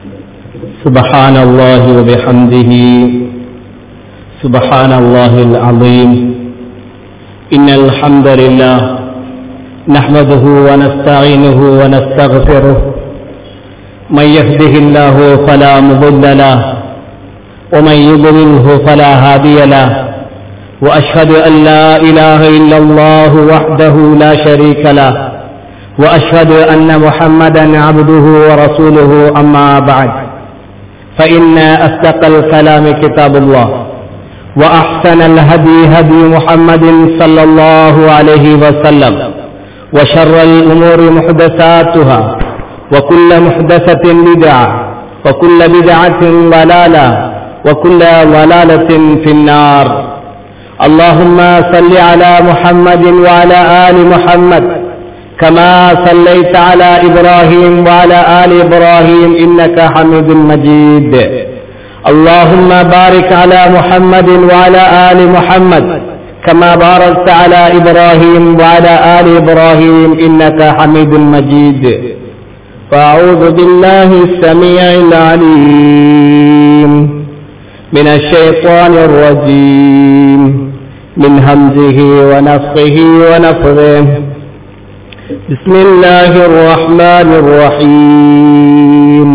سبحان الله وبحمده سبحان الله العظيم إن الحمد لله نحمده ونستعينه ونستغفره من يهده الله فلا مضل له ومن يضلله فلا هادي له وأشهد أن لا إله إلا الله وحده لا شريك له وأشهد أن محمدا عبده ورسوله أما بعد فإن أصدق الكلام كتاب الله وأحسن الهدي هدي محمد صلى الله عليه وسلم وشر الأمور محدثاتها وكل محدثة بدعة وكل بدعة ضلالة وكل ضلالة في النار اللهم صل على محمد وعلى آل محمد كما صليت على إبراهيم وعلى آل إبراهيم إنك حميد مجيد اللهم بارك على محمد وعلى آل محمد كما باركت على إبراهيم وعلى آل إبراهيم إنك حميد مجيد فأعوذ بالله السميع العليم من الشيطان الرجيم من همزه ونفخه ونفذه بسم الله الرحمن الرحيم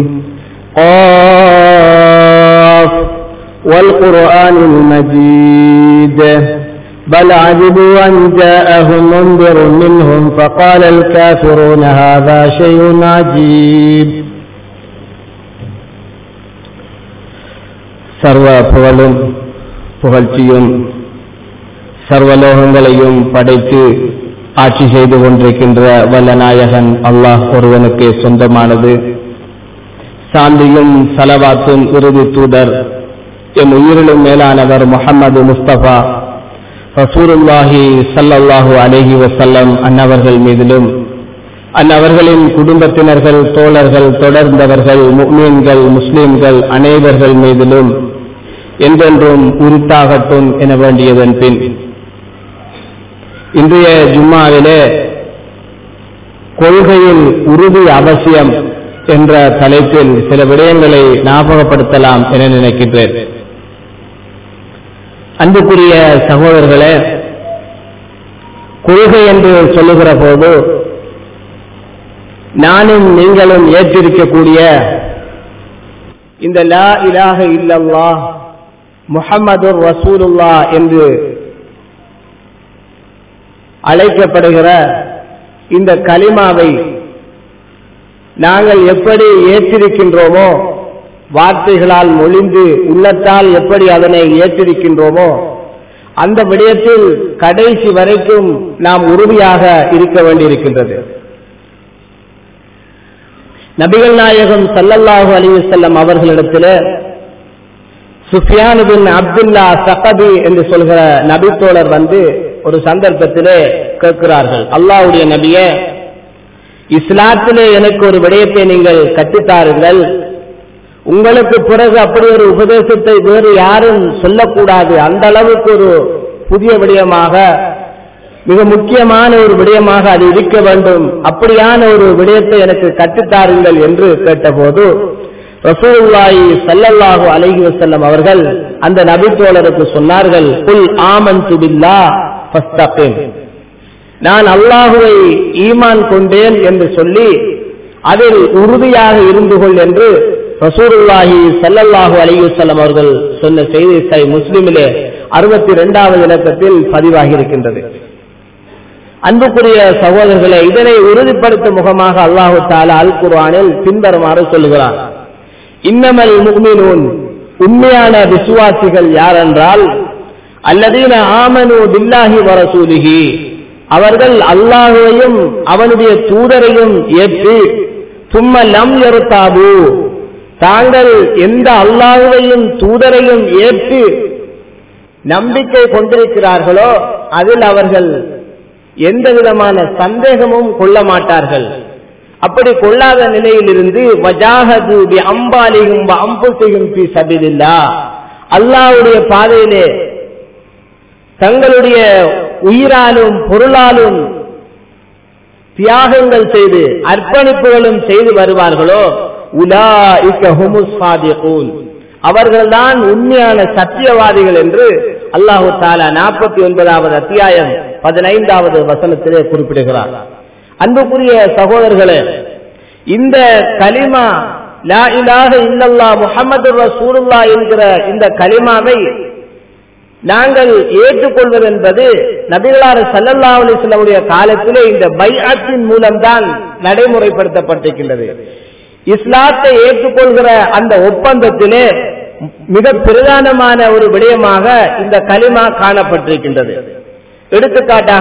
قاف والقرآن المجيد بل عجبوا أن جاءهم منذر منهم فقال الكافرون هذا شيء عجيب சர்வ புகழும் புகழ்ச்சியும் சர்வலோகங்களையும் படைத்து ஆட்சி செய்து கொண்டிருக்கின்ற வல்ல நாயகன் அல்லாஹ் ஒருவனுக்கு சொந்தமானது சாந்தியும் சலவாத்தும் இறுதி தூதர் என் உயிரிலும் மேலானவர் முகமது முஸ்தபா ரசூருல்லாஹி சல்லல்லாஹு அலேஹி வசல்லம் அன்னவர்கள் மீதிலும் அந்நவர்களின் குடும்பத்தினர்கள் தோழர்கள் தொடர்ந்தவர்கள் முக்மீன்கள் முஸ்லிம்கள் அனைவர்கள் மீதிலும் என்றென்றும் உரித்தாகட்டும் என வேண்டியதன் பின் இன்றைய ஜும்மாவிலே கொள்கையில் உறுதி அவசியம் என்ற தலைப்பில் சில விடயங்களை ஞாபகப்படுத்தலாம் என நினைக்கின்றேன் அன்புக்குரிய சகோதரர்களே கொள்கை என்று சொல்லுகிற போது நானும் நீங்களும் ஏற்றிருக்கக்கூடிய இந்த லா இலாக இல்லல்லா முகமது ரசூலுல்லா என்று அழைக்கப்படுகிற இந்த கலிமாவை நாங்கள் எப்படி ஏற்றிருக்கின்றோமோ வார்த்தைகளால் மொழிந்து உள்ளத்தால் எப்படி அதனை ஏற்றிருக்கின்றோமோ அந்த விடயத்தில் கடைசி வரைக்கும் நாம் உறுதியாக இருக்க வேண்டியிருக்கின்றது நபிகள் நாயகம் சல்லல்லாஹு அலிவசல்லம் அவர்களிடத்தில் சுஃபியான் பின் அப்துல்லா சகபி என்று சொல்கிற நபித்தோழர் வந்து ஒரு சந்தர்ப்பத்திலே கேட்கிறார்கள் அல்லாவுடைய நபிய இஸ்லாத்திலே எனக்கு ஒரு விடயத்தை நீங்கள் கற்றுத்தாருங்கள் உங்களுக்கு பிறகு அப்படி ஒரு உபதேசத்தை வேறு யாரும் சொல்லக்கூடாது அந்த அளவுக்கு ஒரு புதிய விடயமாக மிக முக்கியமான ஒரு விடயமாக அது இருக்க வேண்டும் அப்படியான ஒரு விடயத்தை எனக்கு கற்றுத்தாருங்கள் என்று கேட்டபோது ரசூல்லாயி சல்லல்லாஹு அலைஹி வசல்லம் அவர்கள் அந்த நபித்தோழருக்கு சொன்னார்கள் புல் ஆமன் துபில்லா நான் அல்லாஹுவை ஈமான் கொண்டேன் என்று சொல்லி அதில் உறுதியாக இருந்து கொள் என்று ரசூருல்லாஹி சல்லல்லாஹு அலையுசல்லம் அவர்கள் சொன்ன செய்தி சை முஸ்லிமிலே அறுபத்தி இரண்டாவது இலக்கத்தில் பதிவாகி இருக்கின்றது அன்புக்குரிய சகோதரர்களை இதனை உறுதிப்படுத்தும் முகமாக அல்லாஹு தாலா அல் குர்ஆனில் பின்வருமாறு சொல்லுகிறார் இன்னமல் முக்மினூன் உண்மையான விசுவாசிகள் யார் என்றால் அல்லதீன ஆமனு பில்லாஹி வரசூலிஹி அவர்கள் அல்லாஹுவையும் அவனுடைய தூதரையும் ஏற்று சும்ம லம் எருத்தாபு தாங்கள் எந்த அல்லாஹுவையும் தூதரையும் ஏற்று நம்பிக்கை கொண்டிருக்கிறார்களோ அதில் அவர்கள் எந்த விதமான சந்தேகமும் கொள்ள மாட்டார்கள் அப்படி கொள்ளாத நிலையிலிருந்து வஜாஹது பி அம்பாலிகும் அம்புசிகும் பி சபிதில்லா அல்லாவுடைய பாதையிலே தங்களுடைய உயிராலும் பொருளாலும் தியாகங்கள் செய்து அர்ப்பணிப்புகளும் செய்து வருவார்களோ உலாஇக ஹுமுஸ் சாதிகூன் அவர்கள்தான் உண்மையான சத்தியவாதிகள் என்று அல்லாஹு தாலா நாற்பத்தி ஒன்பதாவது அத்தியாயம் பதினைந்தாவது வசனத்திலே குறிப்பிடுகிறார் அன்புக்குரிய சகோதரர்களே இந்த கலிமா லா இலாஹ இல்லல்லா முஹம்மது ரசூலுல்லா என்கிற இந்த கலிமாவை நாங்கள் ஏற்றுக்கொள்வது என்பது நபிகளாறு சல்லல்லா அலிஸ்லமுடைய காலத்திலே இந்த பைஅத்தின் மூலம்தான் நடைமுறைப்படுத்தப்பட்டிருக்கின்றது இஸ்லாத்தை ஏற்றுக்கொள்கிற அந்த ஒப்பந்தத்திலே மிக பிரதானமான ஒரு விடயமாக இந்த கலிமா காணப்பட்டிருக்கின்றது எடுத்துக்காட்டாக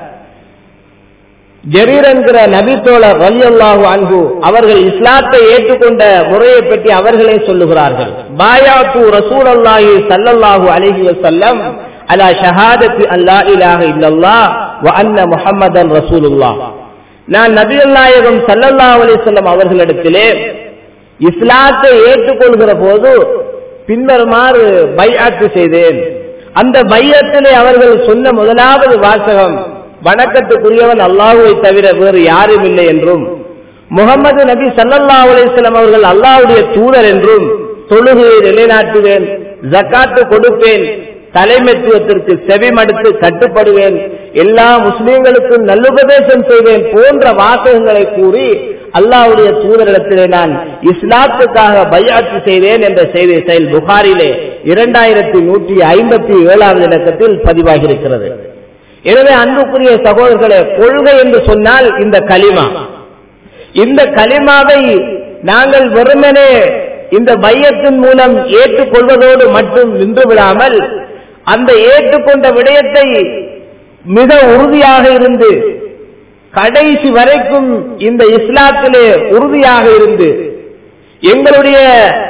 ஜரீர் என்கிற நபித்தோழர் ரலியல்லாஹு அன்ஹு அவர்கள் இஸ்லாத்தை ஏற்றுக்கொண்ட முறையை பற்றி அவர்களே சொல்லுகிறார்கள் பாயாத்து ரசூல் அல்லாஹி சல்லல்லாஹு அலைஹி வஸல்லம் அலா ஷஹாதத்தி அல்லா இலாஹ இல்லல்லாஹ் வ அன்ன முஹம்மதன் ரசூலுல்லாஹ் நான் நபிகள் நாயகம் சல்லல்லாஹு அலைஹி வஸல்லம் அவர்களிடத்திலே இஸ்லாத்தை ஏற்றுக்கொள்கிற போது பின்வருமாறு பையாத்து செய்தேன் அந்த பையத்திலே அவர்கள் சொன்ன முதலாவது வாசகம் வணக்கத்துக்குரியவன் அல்லாஹுவை தவிர வேறு யாரும் இல்லை என்றும் முகமது நபி சல்லல்லா அலிஸ்லாம் அவர்கள் அல்லாஹுடைய தூதர் என்றும் தொழுகையை நிலைநாட்டுவேன் ஜக்காத்து கொடுப்பேன் தலைமைத்துவத்திற்கு செவிமடுத்து கட்டுப்படுவேன் எல்லா முஸ்லீம்களுக்கும் நல்லுபதேசம் செய்வேன் போன்ற வாசகங்களை கூறி அல்லாவுடைய தூதரிடத்திலே நான் இஸ்லாத்துக்காக பையாத்து செய்தேன் என்ற செய்தி செயல் புகாரிலே இரண்டாயிரத்தி நூற்றி ஐம்பத்தி ஏழாவது இலக்கத்தில் பதிவாகி இருக்கிறது எனவே அன்புக்குரிய சகோதரர்களே கொள்கை என்று சொன்னால் இந்த களிமா இந்த களிமாவை நாங்கள் வெறுமனே இந்த பையத்தின் மூலம் ஏற்றுக்கொள்வதோடு மட்டும் நின்று விடாமல் அந்த ஏற்றுக்கொண்ட விடயத்தை மிக உறுதியாக இருந்து கடைசி வரைக்கும் இந்த இஸ்லாத்திலே உறுதியாக இருந்து எங்களுடைய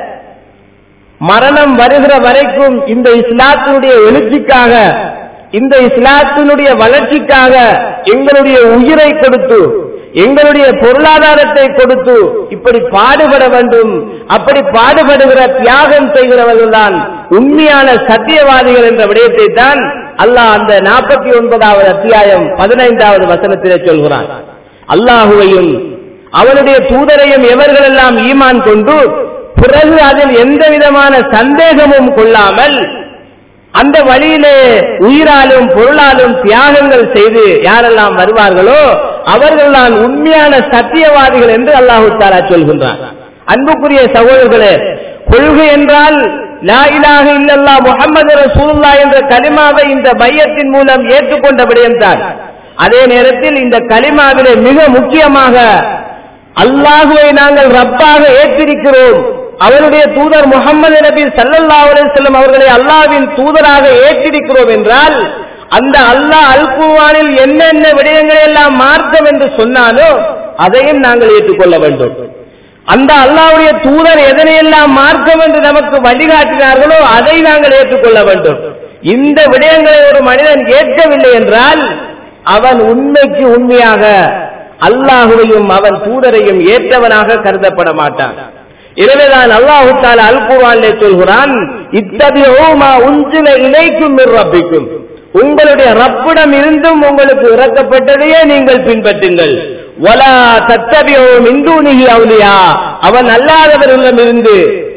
மரணம் வருகிற வரைக்கும் இந்த இஸ்லாத்தினுடைய எழுச்சிக்காக இந்த இஸ்லாத்தினுடைய வளர்ச்சிக்காக எங்களுடைய உயிரை கொடுத்து எங்களுடைய பொருளாதாரத்தை கொடுத்து இப்படி பாடுபட வேண்டும் அப்படி பாடுபடுகிற தியாகம் செய்கிறவர்கள் தான் உண்மையான சத்தியவாதிகள் என்ற விடயத்தை தான் அல்லாஹ் அந்த நாற்பத்தி ஒன்பதாவது அத்தியாயம் பதினைந்தாவது வசனத்திலே சொல்கிறான் அல்லாஹுவையும் அவனுடைய தூதரையும் எவர்களெல்லாம் ஈமான் கொண்டு பிறகு அதில் எந்த விதமான சந்தேகமும் கொள்ளாமல் அந்த வழியிலே உயிராலும் பொருளாலும் தியாகங்கள் செய்து யாரெல்லாம் வருவார்களோ அவர்கள் தான் உண்மையான சத்தியவாதிகள் என்று அல்லாஹு தாலா சொல்கின்றான் அன்புக்குரிய சகோதரர்களே கொள்கை என்றால் லா இலாக இல்லல்லா முகமது ரசூல்லா என்ற கலிமாவை இந்த பையத்தின் மூலம் ஏற்றுக்கொண்ட விடயம்தான் அதே நேரத்தில் இந்த கலிமாவிலே மிக முக்கியமாக அல்லாஹுவை நாங்கள் ரப்பாக ஏற்றிருக்கிறோம் அவருடைய தூதர் முகமது நபி சல்லல்லா செல்லும் அவர்களை அல்லாவின் தூதராக ஏற்றிருக்கிறோம் என்றால் அந்த அல்லாஹ் அல் குர்வானில் என்னென்ன விடயங்களை எல்லாம் மார்க்கம் என்று சொன்னாலோ அதையும் நாங்கள் ஏற்றுக்கொள்ள வேண்டும் அந்த அல்லாவுடைய தூதர் எதனையெல்லாம் மார்க்கம் என்று நமக்கு வழிகாட்டினார்களோ அதை நாங்கள் ஏற்றுக்கொள்ள வேண்டும் இந்த விடயங்களை ஒரு மனிதன் ஏற்கவில்லை என்றால் அவன் உண்மைக்கு உண்மையாக அல்லாஹுவையும் அவன் தூதரையும் ஏற்றவனாக கருதப்பட மாட்டான் எனவேதான் அல்லாஹு தால அல் குர்ஆனிலே சொல்கிறான் இத்தபியோமா உஞ்சில இணைக்கும் ரப்பிக்கும் உங்களுடைய ரப்பிடம் இருந்தும் உங்களுக்கு இறக்கப்பட்டதையே நீங்கள் பின்பற்றுங்கள் வலா தத்தபியோ மிந்தூனிகி அவுலியா அவன் அல்லாதவர்களிடம் இருந்து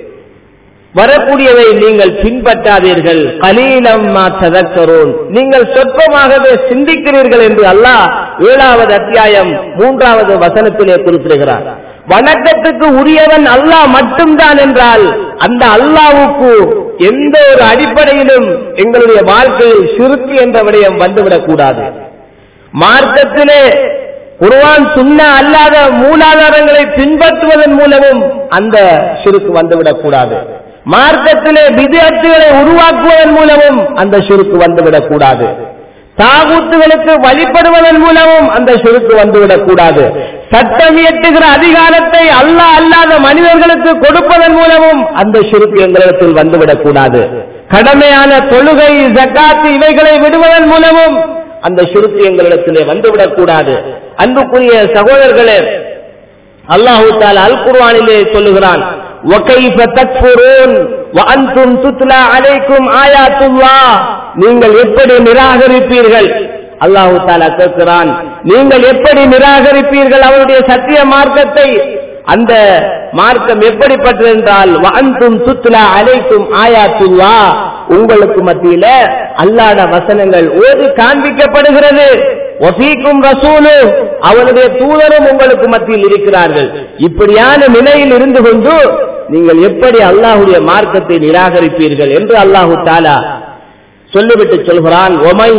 வரக்கூடியதை நீங்கள் பின்பற்றாதீர்கள் கலீலம் ததக்கரோன் நீங்கள் சொற்பமாகவே சிந்திக்கிறீர்கள் என்று அல்லாஹ் ஏழாவது அத்தியாயம் மூன்றாவது வசனத்திலே குறிப்பிடுகிறார் வணக்கத்துக்கு உரியவன் அல்லாஹ் மட்டும்தான் என்றால் அந்த அல்லாவுக்கு எந்த ஒரு அடிப்படையிலும் எங்களுடைய வாழ்க்கையில் சுருக்கு என்ற விடயம் வந்துவிடக் கூடாது மார்க்கத்திலே குர்ஆன் சுன்னா அல்லாத மூலாதாரங்களை பின்பற்றுவதன் மூலமும் அந்த சுருக்கு வந்துவிடக் கூடாது மார்க்கத்திலே விதியத்துகளை உருவாக்குவதன் மூலமும் அந்த சுருக்கு வந்துவிடக் கூடாது தாகூத்துகளுக்கு வழிபடுவதன் மூலமும் அந்த சுருக்கு வந்துவிடக் கூடாது சட்டம் இயற்றுகிற அதிகாரத்தை அல்லாஹ் அல்லாத மனிதர்களுக்கு கொடுப்பதன் மூலமும் அந்த சுருக்கு எங்களிடத்தில் வந்துவிடக் கூடாது கடமையான தொழுகை ஜக்காத்து இவைகளை விடுவதன் மூலமும் அந்த சுருக்கு எங்களிடத்திலே வந்துவிடக் கூடாது அன்புக்குரிய சகோதரர்களே அல்லாஹு தாலா அல் குர்ஆனிலே சொல்லுகிறான் وَكَيْفَ تَكْفُرُونَ وَأَنْتُمْ تُتْلَى عَلَيْكُمْ آيَاتُ اللَّهِ நீங்கள் எப்படி நிராகரிப்பீர்கள் அல்லாஹு தாலா கேட்கிறான் நீங்கள் எப்படி நிராகரிப்பீர்கள் அவருடைய சத்திய மார்க்கத்தை அந்த மார்க்கம் எப்படிப்பட்டது என்றால் வஅன்தும் துத்லா அலைக்கும் ஆயாத்துல்லா உங்களுக்கு மத்தியில அல்லாட வசனங்கள் ஓதி காண்பிக்கப்படுகிறது ஒசீக்கும் ரசூலு அவனுடைய தூதரும் உங்களுக்கு மத்தியில் இருக்கிறார்கள் இப்படியான நிலையில் இருந்து கொண்டு நீங்கள் எப்படி அல்லாஹுடைய மார்க்கத்தை நிராகரிப்பீர்கள் என்று அல்லாஹு தாலா சொல்லிவிட்டு சொல்கிறான்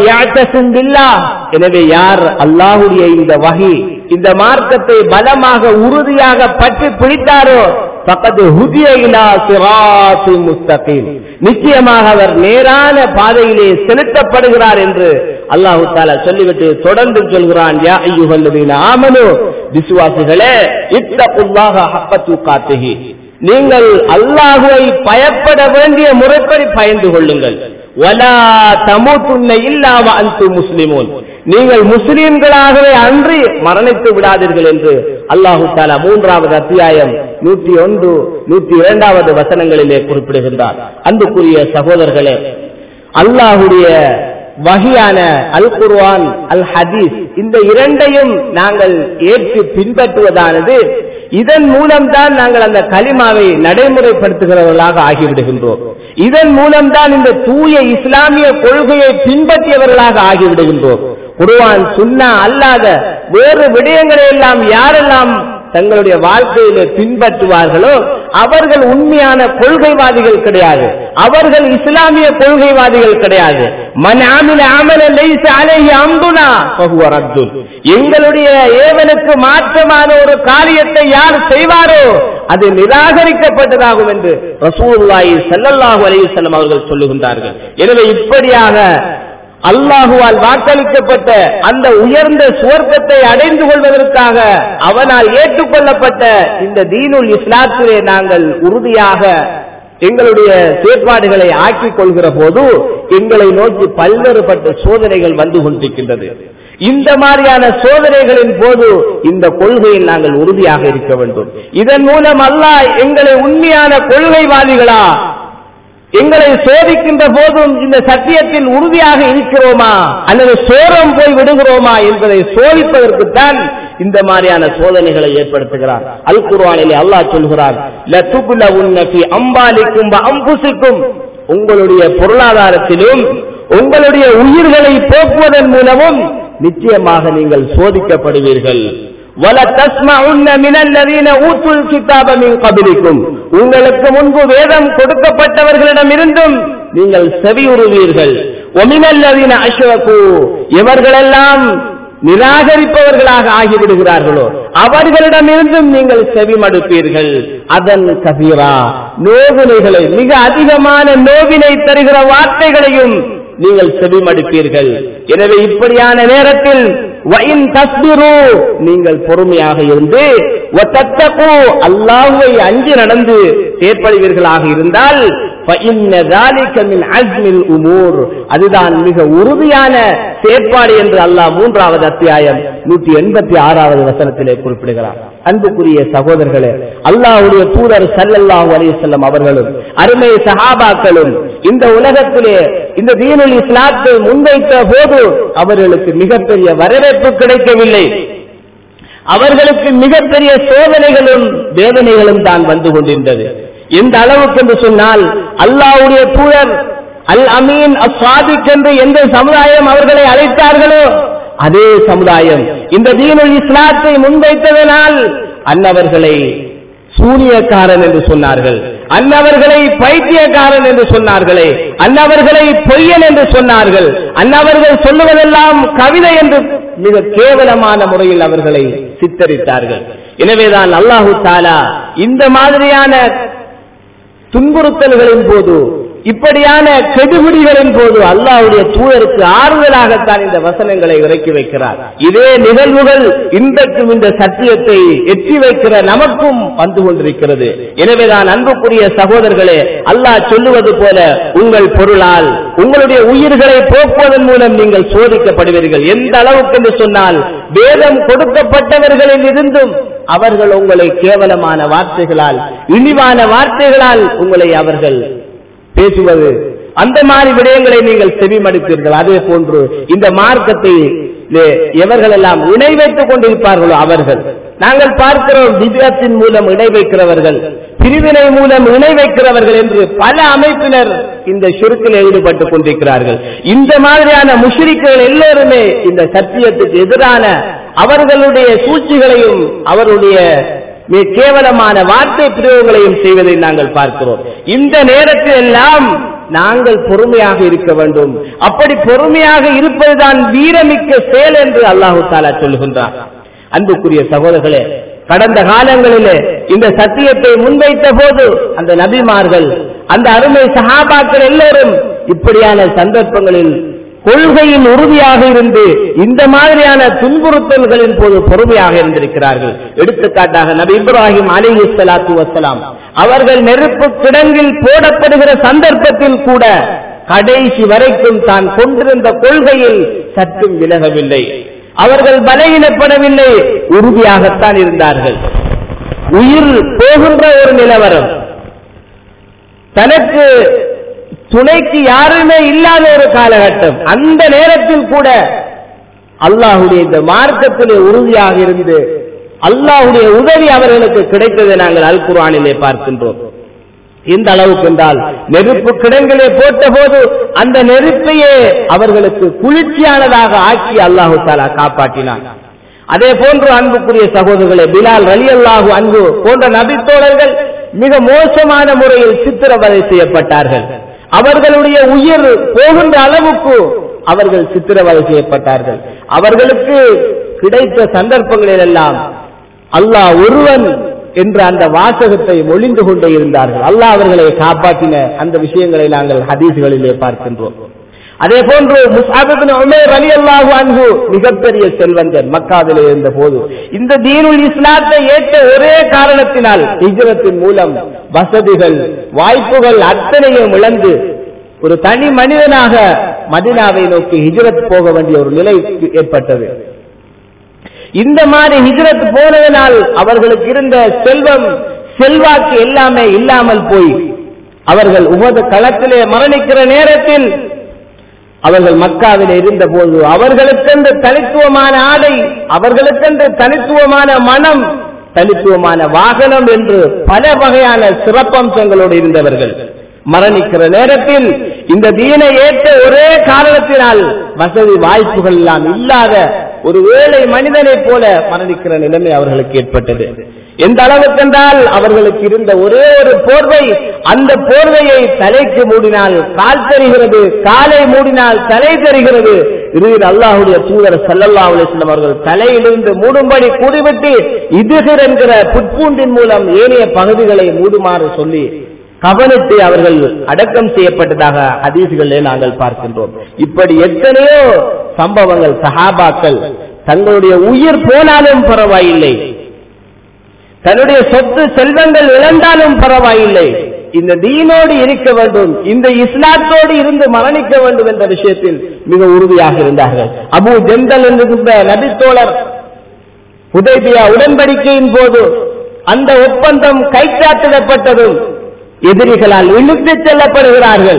எனவே யார் அல்லாஹுடைய இந்த வகை இந்த மார்க்கத்தை பலமாக உறுதியாக பற்றி பிடித்தாரோ பக்கத்து ஹுதியிலா சிராசு முஸ்தகீம் நிச்சயமாக அவர் நேரான பாதையிலே செலுத்தப்படுகிறார் என்று அல்லாஹு தாலா சொல்லிவிட்டு தொடர்ந்து சொல்கிறான் யா ஐயுகல்லதீன ஆமனு விசுவாசிகளே இத்தகுல்லாக ஹப்பத்து காத்துகி நீங்கள் அல்லாஹுவை பயப்பட வேண்டிய முறைப்படி பயந்து கொள்ளுங்கள் வலா தமுத்துன்ன இல்லாவ அந்து முஸ்லிமோன் நீங்கள் முஸ்லிம்களாகவே அன்றி மரணித்து விடாதீர்கள் என்று அல்லாஹு தாலா மூன்றாவது அத்தியாயம் நூற்றி ஒன்று நூற்றி இரண்டாவது வசனங்களிலே குறிப்பிடுகின்றார் அன்புக்குரிய சகோதரர்களே அல்லாஹுடைய வகையான அல் குர்வான் அல் ஹதீஸ் இந்த இரண்டையும் நாங்கள் ஏற்று பின்பற்றுவதானது இதன் மூலம்தான் நாங்கள் அந்த கலிமாவை நடைமுறைப்படுத்துகிறவர்களாக ஆகிவிடுகின்றோம் இதன் மூலம்தான் இந்த தூய இஸ்லாமிய கொள்கையை பின்பற்றியவர்களாக ஆகிவிடுகின்றோம் குருவான் சுன்னா அல்லாத வேறு விடயங்களை எல்லாம் யாரெல்லாம் தங்களுடைய வாழ்க்கையில பின்பற்றுவார்களோ அவர்கள் உண்மையான கொள்கைவாதிகள் கிடையாது அவர்கள் இஸ்லாமிய கொள்கைவாதிகள் கிடையாது எங்களுடைய ஏவனுக்கு மாற்றமான ஒரு காரியத்தை யார் செய்வாரோ அது நிராகரிக்கப்பட்டதாகும் என்று ரசூல்லாய் செல்லல்லாஹு அலையுசல்லம் அவர்கள் சொல்லுகின்றார்கள் எனவே இப்படியாக அல்லாஹுவால் வாக்களிக்கப்பட்ட அந்த உயர்ந்த சுவர்க்கத்தை அடைந்து கொள்வதற்காக அவனால் ஏற்றுக்கொள்ளப்பட்ட இந்த தீனுல் இஸ்லாத்திலே நாங்கள் உறுதியாக எங்களுடைய செயற்பாடுகளை ஆக்கிக் கொள்கிற போது எங்களை நோக்கி பல்வேறுபட்ட சோதனைகள் வந்து கொண்டிருக்கின்றது இந்த மாதிரியான சோதனைகளின் போது இந்த கொள்கையில் நாங்கள் உறுதியாக இருக்க வேண்டும் இதன் மூலம் அல்லாஹ் எங்களை உண்மையான கொள்கைவாதிகளா எங்களை சோதிக்கின்ற போதும் இந்த சத்தியத்தில் உறுதியாக இருக்கிறோமா அல்லது சோரம் போய் விடுகிறோமா என்பதை சோதிப்பதற்குத்தான் இந்த மாதிரியான சோதனைகளை ஏற்படுத்துகிறார் அல் குர்வானிலே அல்லாஹ் சொல்கிறார் அம்பாலிக்கும் அம்புசிக்கும் உங்களுடைய பொருளாதாரத்திலும் உங்களுடைய உயிர்களை போக்குவதன் மூலமும் நிச்சயமாக நீங்கள் சோதிக்கப்படுவீர்கள் உங்களுக்கு முன்பு வேதம் கொடுக்கப்பட்டவர்களிடம் இருந்தும் நீங்கள் செவியுறுவீர்கள் ஒமினல்லதீன அஸ்வகு இவர்களெல்லாம் நிராகரிப்பவர்களாக ஆகிவிடுகிறார்களோ அவர்களிடமிருந்தும் நீங்கள் செவிமடுப்பீர்கள் அதன் கபீரா நோவினைகளை மிக அதிகமான நோவினை தருகிற வார்த்தைகளையும் நீங்கள் செவிமடுப்பீர்கள் எனவே இப்படியான நேரத்தில் நீங்கள் பொறுமையாக இருந்து அல்லாஹுவை அஞ்சு நடந்து செயற்படுவீர்களாக இருந்தால் அதுதான் மிக உறுதியான செயற்பாடு என்று அல்லாஹ் மூன்றாவது அத்தியாயம் நூற்றி எண்பத்தி ஆறாவது வசனத்திலே குறிப்பிடுகிறார் அன்புக்குரிய சகோதரர்களே அல்லாஹுடைய தூதர் சல்லல்லாஹு அலிசல்லம் அவர்களும் அருமை சஹாபாக்களும் இந்த உலகத்திலே இந்த தீனுல் இஸ்லாத்தை முன்வைத்த போது அவர்களுக்கு மிகப்பெரிய வரவேற்பு கிடைக்கவில்லை அவர்களுக்கு மிகப்பெரிய சோதனைகளும் வேதனைகளும் தான் வந்து கொண்டிருந்தது எந்த அளவுக்கு என்று சொன்னால் அல்லாவுடைய தூதர் அல் அமீன் அஸ்வாதிக் என்று எந்த சமுதாயம் அவர்களை அழைத்தார்களோ அதே சமுதாயம் இந்த தீனுல் இஸ்லாத்தை முன்வைத்ததனால் அன்னவர்களை சூனியக்காரன் என்று சொன்னார்கள் அன்னவர்களை பைத்தியக்காரன் என்று சொன்னார்களே அன்னவர்களை பொய்யன் என்று சொன்னார்கள் அன்னவர்கள் சொல்லுவதெல்லாம் கவிதை என்று மிக கேவலமான முறையில் அவர்களை சித்தரித்தார்கள் எனவேதான் அல்லாஹு தாலா இந்த மாதிரியான துன்புறுத்தல்களின் போது இப்படியான கெடுபிடிகளின் போது அல்லாவுடைய தூதருக்கு ஆறுதலாகத்தான் இந்த வசனங்களை இறக்கி வைக்கிறார் இதே நிகழ்வுகள் இன்றைக்கும் இந்த சத்தியத்தை எட்டி வைக்கிற நமக்கும் வந்து கொண்டிருக்கிறது எனவேதான் அன்புக்குரிய சகோதரர்களே அல்லாஹ் சொல்லுவது போல உங்கள் பொருளால் உங்களுடைய உயிர்களை போக்குவதன் மூலம் நீங்கள் சோதிக்கப்படுவீர்கள் எந்த அளவுக்கு என்று சொன்னால் வேதம் கொடுக்கப்பட்டவர்களில் இருந்தும் அவர்கள் உங்களை கேவலமான வார்த்தைகளால் இழிவான வார்த்தைகளால் உங்களை அவர்கள் பேசுவது அந்த மாதிரி விடயங்களை நீங்கள் செவிமடுப்பீர்கள் அதே போன்று இந்த மார்க்கத்தை எவர்கள் எல்லாம் இணை வைத்துக் கொண்டிருப்பார்களோ அவர்கள் நாங்கள் பார்க்கிறோம் திவ்யத்தின் மூலம் இணை வைக்கிறவர்கள் பிரிவினை மூலம் இணை வைக்கிறவர்கள் என்று பல அமைப்பினர் இந்த சுருக்கில் ஈடுபட்டுக் கொண்டிருக்கிறார்கள் இந்த மாதிரியான முஷ்ரிக்குகள் எல்லோருமே இந்த சத்தியத்துக்கு எதிரான அவர்களுடைய சூழ்ச்சிகளையும் அவருடைய மிக கேவலமான வார்த்தை பிரயோகங்களையும் செய்வதை நாங்கள் பார்க்கிறோம் இந்த நேரத்தில் எல்லாம் நாங்கள் பொறுமையாக இருக்க வேண்டும் அப்படி பொறுமையாக இருப்பதுதான் வீரமிக்க செயல் என்று அல்லாஹு தாலா சொல்லுகின்றார் அன்புக்குரிய சகோதரர்களே கடந்த காலங்களிலே இந்த சத்தியத்தை முன்வைத்த போது அந்த நபிமார்கள் அந்த அருமை சகாபாக்கள் எல்லோரும் இப்படியான சந்தர்ப்பங்களில் கொள்கையில் உறுதியாக இருந்து இந்த மாதிரியான துன்புறுத்தல்களின் போது பொறுமையாக இருந்திருக்கிறார்கள் எடுத்துக்காட்டாக நபி இப்ராஹிம் அலி சலாத்து வசலாம் அவர்கள் நெருப்பு கிடங்கில் போடப்படுகிற சந்தர்ப்பத்தில் கூட கடைசி வரைக்கும் தான் கொண்டிருந்த கொள்கையில் சற்றும் விலகவில்லை அவர்கள் பலகீனப்படவில்லை உறுதியாகத்தான் இருந்தார்கள் உயிர் போகின்ற ஒரு நிலவரம் தனக்கு துணைக்கு யாருமே இல்லாத ஒரு காலகட்டம் அந்த நேரத்தில் கூட அல்லாஹுடைய இந்த மார்க்கத்திலே உறுதியாக இருந்து அல்லாஹுடைய உதவி அவர்களுக்கு கிடைத்ததை நாங்கள் அல் குரானிலே பார்க்கின்றோம் எந்த அளவுக்கு என்றால் நெருப்பு கிடங்கிலே போட்ட போது அந்த நெருப்பையே அவர்களுக்கு குளிர்ச்சியானதாக ஆக்கி அல்லாஹு தாலா காப்பாற்றினான் அதே போன்று அன்புக்குரிய சகோதரர்களே பிலால் ரலி அல்லாஹு அன்பு போன்ற நபித்தோழர்கள் மிக மோசமான முறையில் சித்திரவதை செய்யப்பட்டார்கள் அவர்களுடைய உயிர் போகின்ற அளவுக்கு அவர்கள் சித்திரவதை செய்யப்பட்டார்கள் அவர்களுக்கு கிடைத்த சந்தர்ப்பங்களில் எல்லாம் அல்லாஹ் ஒருவன் என்ற அந்த வாசகத்தை மொழிந்து கொண்டே இருந்தார்கள் அல்லாஹ் அவர்களை காப்பாற்றின அந்த விஷயங்களை நாங்கள் ஹதீஸ்களிலே பார்க்கின்றோம் அதே போன்று முசாபிபின் உமேர் அலி அல்லாஹு அன்பு மிகப்பெரிய செல்வந்தன் மக்காவிலே இருந்த போது இந்த தீனுல் இஸ்லாத்தை ஏற்ற ஒரே காரணத்தினால் ஹிஜ்ரத்தின் மூலம் வசதிகள் வாய்ப்புகள் அத்தனையும் இழந்து ஒரு தனி மனிதனாக மதினாவை நோக்கி ஹிஜ்ரத் போக வேண்டிய ஒரு நிலை ஏற்பட்டது இந்த மாதிரி ஹிஜ்ரத் போனதனால் அவர்களுக்கு இருந்த செல்வம் செல்வாக்கு எல்லாமே இல்லாமல் போய் அவர்கள் உமது களத்திலே மரணிக்கிற நேரத்தில் அவர்கள் மக்காவில் இருந்த போது அவர்களுக்கென்று தனித்துவமான ஆடை அவர்களுக்கென்று தனித்துவமான மனம் தனித்துவமான வாகனம் என்று பல வகையான சிறப்பம்சங்களோடு இருந்தவர்கள் மரணிக்கிற நேரத்தில் இந்த தீனை ஏற்ற ஒரே காரணத்தினால் வசதி வாய்ப்புகள் எல்லாம் இல்லாத ஒரு ஏழை மனிதனைப் போல மரணிக்கிற நிலைமை அவர்களுக்கு ஏற்பட்டது எந்த அளவுக்கென்றால் அவர்களுக்கு இருந்த ஒரே ஒரு போர்வை அந்த போர்வையை தலைக்கு மூடினால் கால் தெரிகிறது காலை மூடினால் தலை தெரிகிறது இறுதியில் அல்லாஹுடைய தூதர் சல்லல்லா அலிஸ்லாம் அவர்கள் தலையிலிருந்து மூடும்படி கூடிவிட்டு இதுகிர் என்கிற புட்பூண்டின் மூலம் ஏனைய பகுதிகளை மூடுமாறு சொல்லி கவனித்து அவர்கள் அடக்கம் செய்யப்பட்டதாக ஹதீசுகளிலே நாங்கள் பார்க்கின்றோம் இப்படி எத்தனையோ சம்பவங்கள் சஹாபாக்கள் தங்களுடைய உயிர் போனாலும் பரவாயில்லை தன்னுடைய சொத்து செல்வங்கள் இழந்தாலும் பரவாயில்லை இந்த தீனோடு இருக்க வேண்டும் இந்த இஸ்லாத்தோடு இருந்து மரணிக்க வேண்டும் என்ற விஷயத்தில் மிக உறுதியாக இருந்தார்கள் அபு ஜெந்தல் என்கின்ற நபித்தோழர் உதய்பியா உடன்படிக்கையின் போது அந்த ஒப்பந்தம் கைச்சாத்திடப்பட்டதும் எதிரிகளால் இழுத்துச் செல்லப்படுகிறார்கள்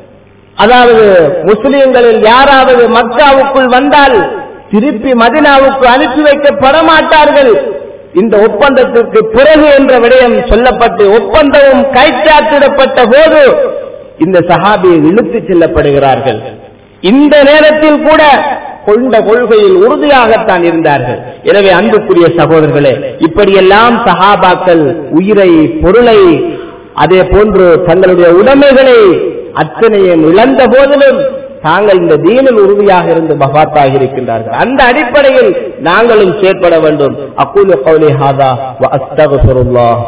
அதாவது முஸ்லிம்களில் யாராவது மக்காவுக்குள் வந்தால் திருப்பி மதினாவுக்கு அனுப்பி வைக்கப்பட மாட்டார்கள் இந்த ஒப்பந்தத்திற்கு பிறகு என்ற விடயம் சொல்லப்பட்டு ஒப்பந்தமும் கைச்சாத்திடப்பட்ட போது இந்த சஹாபியை இழுத்துச் செல்லப்படுகிறார்கள் இந்த நேரத்தில் கூட கொண்ட கொள்கையில் உறுதியாகத்தான் இருந்தார்கள் எனவே அன்புக்குரிய சகோதரர்களே இப்படியெல்லாம் சஹாபாக்கள் உயிரை பொருளை அதே போன்று தங்களுடைய உடைமைகளை அத்தனையும் இழந்த போதிலும் தாங்கள் இந்த தீனில் உறுதியாக இருந்து மகாத்தாக இருக்கின்றார்கள் அந்த அடிப்படையில் நாங்களும் செயற்பட வேண்டும் அக்குலு கௌலி ஹாதா வ அஸ்தகுல்லாஹ்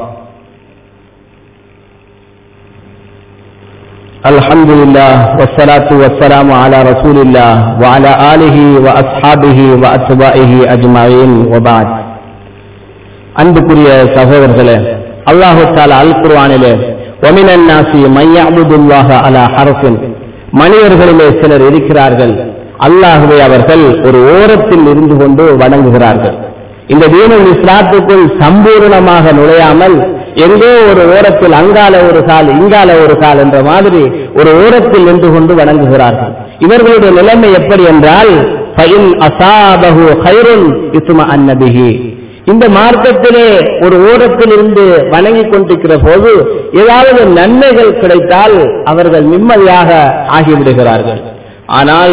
الحمد لله والصلاة والسلام على رسول الله وعلى آله وأصحابه وأتباعه أجمعين وبعد அன்புக்குரிய சகோதரர்களே அல்லாஹு தாலா அல் குர்ஆனிலே وَمِنَ النَّاسِ مَن يَعْبُدُ اللَّهَ عَلَى حَرْفٍ மனிதர்களிலே சிலர் இருக்கிறார்கள் அல்லாஹுவை அவர்கள் ஒரு ஓரத்தில் இருந்து கொண்டு வணங்குகிறார்கள் இந்த தீனுல் இஸ்லாத்துக்குள் சம்பூர்ணமாக நுழையாமல் எங்கோ ஒரு ஓரத்தில் அங்கால ஒரு கால் இங்கால ஒரு கால் என்ற மாதிரி ஒரு ஓரத்தில் நின்று கொண்டு வணங்குகிறார்கள் இவர்களுடைய நிலைமை எப்படி என்றால் ஃபைன் அசாபஹு ஹைருன் இஸ்ம அன்னபிஹி இந்த மார்க்கத்திலே ஒரு ஓரத்தில் இருந்து வணங்கி கொண்டிருக்கிற போது ஏதாவது நன்மைகள் கிடைத்தால் அவர்கள் நிம்மதியாக ஆகிவிடுகிறார்கள் ஆனால்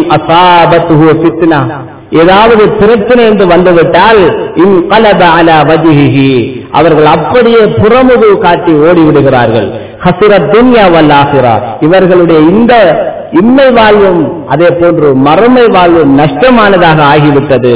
ஏதாவது பிரச்சனை என்று வந்துவிட்டால் இன் கலப அலா வஜிஹி அவர்கள் அப்படியே புறமுது காட்டி ஓடிவிடுகிறார்கள் ஹசிர துன்யா வல்லாசிரா இவர்களுடைய இந்த இம்மை வாழ்வும் அதே போன்று மறுமை வாழ்வும் நஷ்டமானதாக ஆகிவிட்டது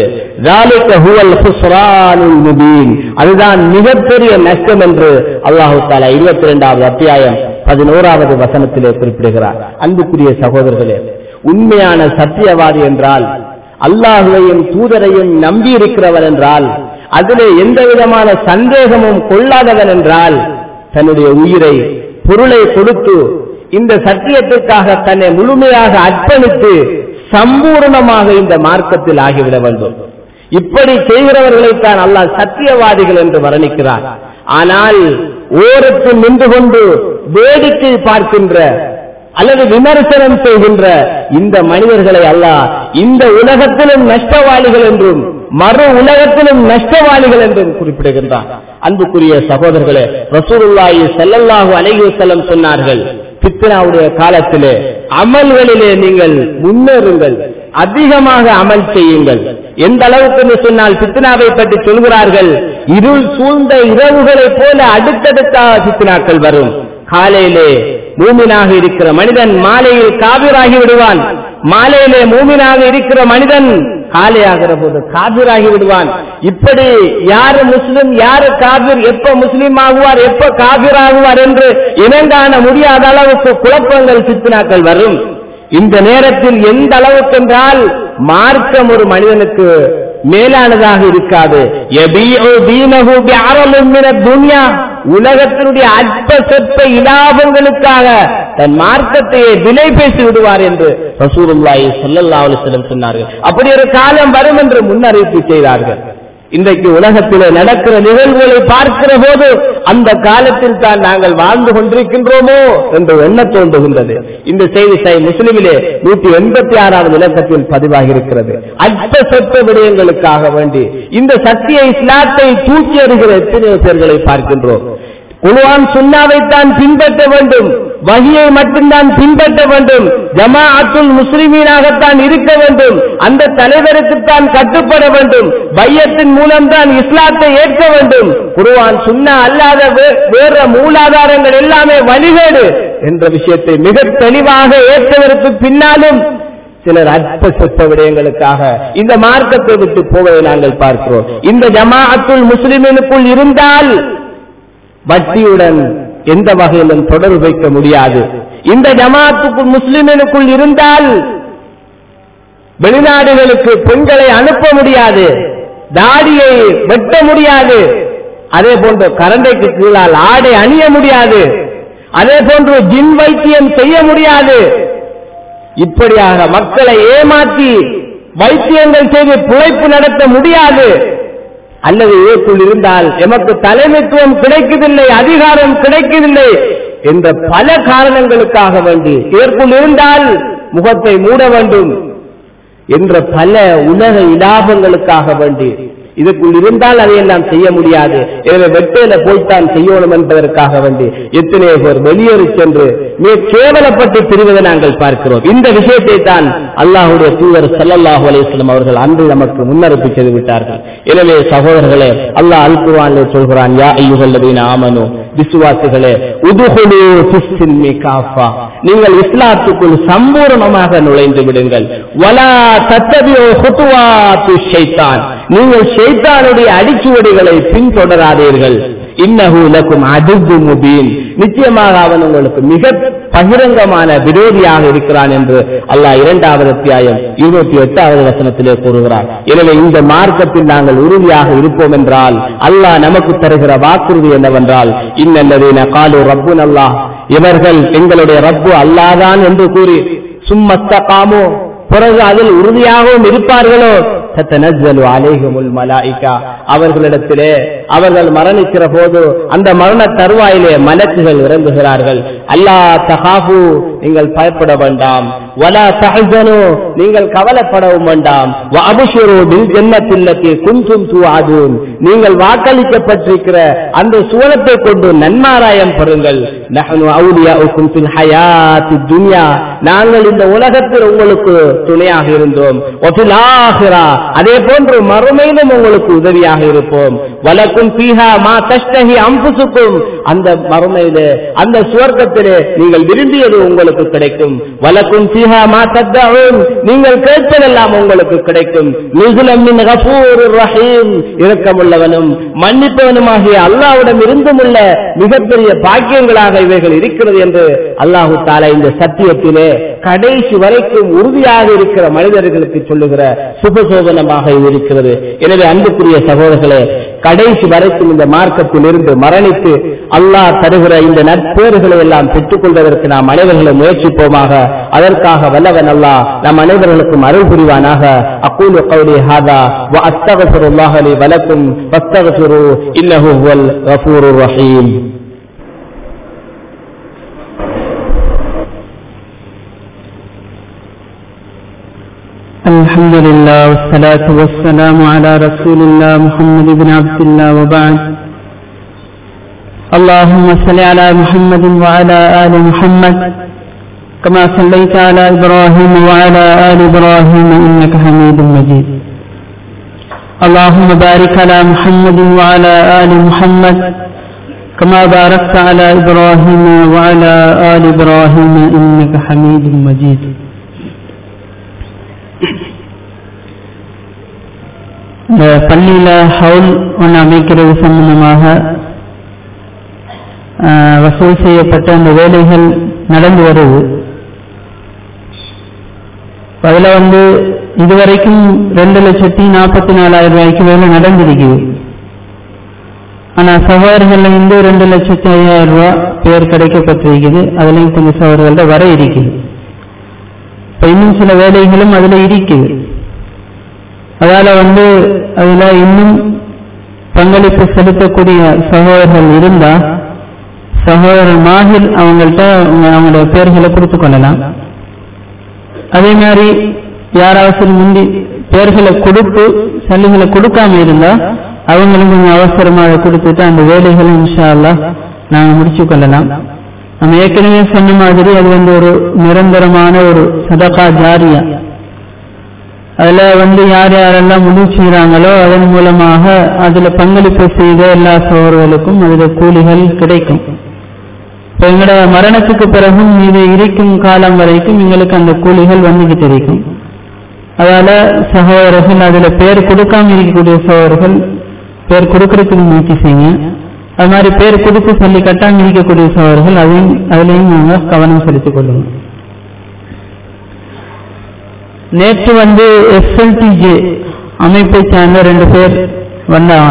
அதுதான் மிகப்பெரிய நஷ்டம் என்று அல்லாஹு தாலா இருபத்தி இரண்டாவது அத்தியாயம் பதினோராவது வசனத்திலே குறிப்பிடுகிறார் அன்புக்குரிய சகோதரர்களே உண்மையான சத்தியவாதி என்றால் அல்லாஹுவையும் தூதரையும் நம்பி இருக்கிறவர் என்றால் அதிலே எந்த விதமான சந்தேகமும் கொள்ளாதவன் என்றால் தன்னுடைய உயிரை பொருளை கொடுத்து இந்த சத்தியத்திற்காக தன்னை முழுமையாக அர்ப்பணித்து சம்பூர்ணமாக இந்த மார்க்கத்தில் ஆகிவிட வேண்டும் இப்படி செய்கிறவர்களைத்தான் அல்லாஹ் சத்தியவாதிகள் என்று வர்ணிக்கிறார் ஆனால் ஓரத்தில் நின்று கொண்டு வேடிக்கை பார்க்கின்ற அல்லது விமர்சனம் செய்கின்ற இந்த மனிதர்களை அல்லாஹ் இந்த உலகத்திலும் நஷ்டவாளிகள் என்றும் மறு உலகத்திலும் நஷ்டவாளிகள் என்றும் குறிப்பிடுகின்றார் அன்புக்குரிய சகோதரர்களே ரசூலுல்லாஹி ஸல்லல்லாஹு அலைஹி வஸல்லம் சொன்னார்கள் பித்னாவுடைய காலத்திலே அமல்களிலே நீங்கள் முன்னேறுங்கள் அதிகமாக அமல் செய்யுங்கள் எந்த அளவுக்கு என்று சொன்னால் பித்னாவை பற்றி சொல்கிறார்கள் இருள் சூழ்ந்த இரவுகளைப் போல அடுத்தடுத்தாக பித்னாக்கள் வரும் காலையிலே மூமினாக இருக்கிற மனிதன் மாலையில் காவிராகி விடுவான் மாலையிலே மூமினாக இருக்கிற மனிதன் காலையாகிற போது காபிராகி விடுவான் இப்படி யாரு முஸ்லிம் யாரு காபிர் எப்ப முஸ்லிம் ஆகுவார் எப்ப காபிர் ஆகுவார் என்று இனங்காண முடியாத அளவுக்கு குழப்பங்கள் சித்தினாக்கள் வரும் இந்த நேரத்தில் எந்த அளவுக்கு என்றால் மார்க்கம் ஒரு மனிதனுக்கு மேலானதாக இருக்காது உலகத்தினுடைய அற்ப சொற்ப இலாபங்களுக்காக தன் மார்க்கத்தையே விலை பேசி விடுவார் என்று ரசூருல்லாஹி ஸல்லல்லாஹு அலைஹி வஸல்லம் சொன்னார்கள் அப்படி ஒரு காலம் வரும் என்று முன்னறிவிப்பு செய்தார்கள் இன்றைக்கு உலகத்திலே நடக்கிற நிகழ்வுகளை பார்க்கிற போது அந்த காலத்தில் தான் நாங்கள் வாழ்ந்து கொண்டிருக்கின்றோமோ என்று எண்ண தோன்றுகின்றது இந்த செய்தி சை முஸ்லிமிலே நூற்றி எண்பத்தி ஆறாவது இலக்கத்தில் பதிவாகி இருக்கிறது அற்ப சொற்ப விடயங்களுக்காக வேண்டி இந்த சத்திய இஸ்லாத்தை தூக்கி எறிகிற எத்தனையோ பேர்களை பார்க்கின்றோம் குழுவான் சுண்ணாவைத்தான் பின்பற்ற வேண்டும் வகியை மட்டும்தான் பின்பற்ற வேண்டும் ஜமாஅத்துல் முஸ்லிமீனாகத்தான் இருக்க வேண்டும் அந்த தலைவருக்குத்தான் கட்டுப்பட வேண்டும் பையத்தின் மூலம்தான் இஸ்லாத்தை ஏற்க வேண்டும் குருவான் சுண்ணா அல்லாத வேற மூலாதாரங்கள் எல்லாமே வழிகேடு என்ற விஷயத்தை மிக தெளிவாக ஏற்றதற்கு பின்னாலும் சிலர் அற்ப சொற்ப விடயங்களுக்காக இந்த மார்க்கத்தை விட்டு போவதை நாங்கள் பார்க்கிறோம் இந்த ஜமாஅத்துல் முஸ்லிமினுக்குள் இருந்தால் வட்டியுடன் எந்த வகையிலும் தொடர்பு வைக்க முடியாது இந்த ஜமாத்துக்குள் முஸ்லிமினுக்குள் இருந்தால் வெளிநாடுகளுக்கு பெண்களை அனுப்ப முடியாது தாடியை வெட்ட முடியாது அதே போன்று கரண்டைக்கு கீழால் ஆடை அணிய முடியாது அதே போன்று ஜின் வைத்தியம் செய்ய முடியாது இப்படியாக மக்களை ஏமாற்றி வைத்தியங்கள் செய்து பிழைப்பு நடத்த முடியாது அல்லது இதற்குள் இருந்தால் எமக்கு தலைமைத்துவம் கிடைக்கவில்லை அதிகாரம் கிடைக்கவில்லை என்ற பல காரணங்களுக்காக வேண்டி இதற்குள் இருந்தால் முகத்தை மூட வேண்டும் என்ற பல உலக இலாபங்களுக்காக வேண்டி இதற்குள் இருந்தால் அதையெல்லாம் செய்ய முடியாது எனவே வெட்டையில போய்த்தான் செய்யணும் என்பதற்காக வேண்டி எத்தனையோ பேர் வெளியேறி சென்று மிக கேவலப்பட்டு பிரிவதை நாங்கள் பார்க்கிறோம் இந்த விஷயத்தை தான் அல்லாஹுடைய தூதர் சல்லல்லாஹு அலையம் அவர்கள் அன்று நமக்கு முன்னறிப்பு செய்து விட்டார்கள் எனவே சகோதரர்களே அல்லாஹ் அல் குர்ஆனிலே சொல்கிறான் யா ஐயுகல்லதீன ஆமனு விசுவாசிகளே உதுகுலு ஃபிஸ்ஸில்மி காஃபா நீங்கள் இஸ்லாத்துக்குள் சம்பூர்ணமாக நுழைந்து விடுங்கள் வலா தத்தபியோ ஹுத்துவாத்து ஷைத்தான் நீங்கள் ஷைத்தானுடைய அடிச்சுவடிகளை பின்தொடராதீர்கள் இன்னஹு லக்கும் அதுகு முபீன் நிச்சயமாக அவன் உங்களுக்கு மிக பகிரங்கமான விரோதியாக இருக்கிறான் என்று அல்லாஹ் இரண்டாவது அத்தியாயம் இருபத்தி எட்டாவது வசனத்திலே கூறுகிறார் எனவே இந்த மார்க்கத்தில் நாங்கள் உறுதியாக இருப்போம் என்றால் அல்லாஹ் நமக்கு தருகிற வாக்குறுதி என்னவென்றால் இன்னல்லதீன காலு ரப்புன் அல்லாஹ் இவர்கள் எங்களுடைய ரப்பு அல்லாதான் என்று கூறி சும்மஸ்தகாமோ பிறகு அதில் உறுதியாகவும் இருப்பார்களோ தத்தனஸ்ஸலு அலைஹிமுல் மலாயிகா அவர்களிடத்திலே அவர்கள் மரணிக்கிற போது அந்த மரண தருவாயிலே மலக்குகள் இறங்குகிறார்கள் அல்லா தகாபு நீங்கள் பயப்பட வேண்டாம் வலா தஹசனு நீங்கள் கவலைப்படவும் வேண்டாம் அபுஷரு பில் ஜன்னத்தில்லத்தி குந்தும் துஆதுன் நீங்கள் வாக்களிக்கப்பட்டிருக்கிற அந்த சுவனத்தை கொண்டு நன்மாராயம் பெறுங்கள் நஹனு அவுலியாஉக்கும் ஃபில் ஹயாத்தி துன்யா நாங்கள் இந்த உலகத்தில் உங்களுக்கு துணையாக இருந்தோம் வஃபில் ஆஹிரா அதே போன்று மறுமையிலும் உங்களுக்கு உதவியாக இருப்போம் வலக்கும் பீஹா மா தஷ்டஹி அம்புசுக்கும் அந்த மறுமையிலே அந்த சுவர்க்கத்திலே நீங்கள் விரும்பியது உங்களுக்கு கிடைக்கும் வலக்கும் பீஹா மா தத்தவும் நீங்கள் கேட்பதெல்லாம் உங்களுக்கு கிடைக்கும் நுசுலம் மின் கஃபூர் ரஹீம் இரக்கமுள்ளவனும் மன்னிப்பவனுமாகிய அல்லாஹ்விடம் இருந்தும் உள்ள மிகப்பெரிய பாக்கியங்களாக இவைகள் இருக்கிறது என்று அல்லாஹு தாலா இந்த சத்தியத்திலே கடைசி வரைக்கும் உறுதியாக இருக்கிற மனிதர்களுக்கு சொல்லுகிற சுபசோதனமாக இது இருக்கிறது எனவே அன்புக்குரிய சகோதரர்களே கடைசி வரைக்கும் இந்த மார்க்கத்தில் இருந்து மரணித்து அல்லாஹ் தருகிற இந்த நட்பேறுகளை எல்லாம் பெற்றுக் கொள்வதற்கு நாம் அனைவர்களும் முயற்சிப்போமாக அதற்காக வல்லவன் அல்லாஹ் நம் அனைவர்களுக்கும் அருள் புரிவானாக அக்கூலு கௌலி ஹாதா வ அஸ்தகஃபிருல்லாஹ் லி வலக்கும் ஃபஸ்தகஃபிரு இன்னஹு ஹுவல் கஃபூருர் ரஹீம் الحمد لله والصلاة والسلام على رسول الله محمد بن عبد الله وبعد اللهم صل على محمد وعلى آل محمد كما صليت على إبراهيم وعلى آل إبراهيم إنك حميد مجيد اللهم بارك على محمد وعلى آل محمد كما باركت على إبراهيم وعلى آل إبراهيم إنك حميد مجيد இந்த பள்ளியில ஹவுல் ஒன்று அமைக்கிறது சம்பந்தமாக ஆஹ், வசூல் செய்யப்பட்ட அந்த வேலைகள் நடந்து வருது அதில் வந்து இதுவரைக்கும் ரெண்டு லட்சத்தி நாற்பத்தி நாலாயிரம் ரூபாய்க்கு வேலை நடந்திருக்குது ஆனா சகோதரர்கள் வந்து ரெண்டு லட்சத்தி ஐயாயிரம் ரூபாய் பேர் கிடைக்கப்பட்டிருக்குது அதுலயும் கொஞ்சம் சகோதரர்கள்ட்ட வர இருக்குது இப்ப இன்னும் சில வேலைகளும் அதுல இருக்குது அதால வந்து அதுல இன்னும் பங்களிப்பு செலுத்தக்கூடிய சகோதரர்கள் இருந்தா சகோதரர் மாஹில் அவங்கள்ட்ட உங்க- அவங்களோட பேர்களை கொடுத்து கொள்ளலாம் அதே மாதிரி யாராவது முந்தி பேர்களை கொடுத்து சல்லிகளை கொடுக்காம இருந்தா அவங்களும் கொஞ்சம் அவசரமா அதை கொடுத்துட்டு அந்த வேலைகளை இன்ஷா அல்லாஹ் நாங்க முடிச்சு கொள்ளலாம் நம்ம ஏற்கனவே சொன்ன மாதிரி அது வந்து ஒரு நிரந்தரமான ஒரு சதகா ஜாரியா அதுல வந்து யார் யாரெல்லாம் முடிவு செய்யறாங்களோ அதன் மூலமாக அதுல பங்களிப்பு செய்த எல்லா சோழர்களுக்கும் அதுல கூலிகள் கிடைக்கும் இப்ப எங்களோட மரணத்துக்கு பிறகும் இது இருக்கும் காலம் வரைக்கும் எங்களுக்கு அந்த கூலிகள் வந்துகிட்டு இருக்கும் அதால சகோதரர்கள் அதுல பேர் கொடுக்காம இருக்கக்கூடிய சகோதரர்கள் பேர் கொடுக்கறதுக்கு முயற்சி செய்யுங்க அது மாதிரி பேர் கொடுத்து சொல்லி கட்டாம இருக்கக்கூடிய சகோதரர்கள் அதையும் அதுலயும் நாங்க கவனம் செலுத்திக் கொள்ளுங்க நேற்று வந்து எஸ்எல்டிஜே அமைப்பை சார்ந்த ரெண்டு பேர் வந்தாங்க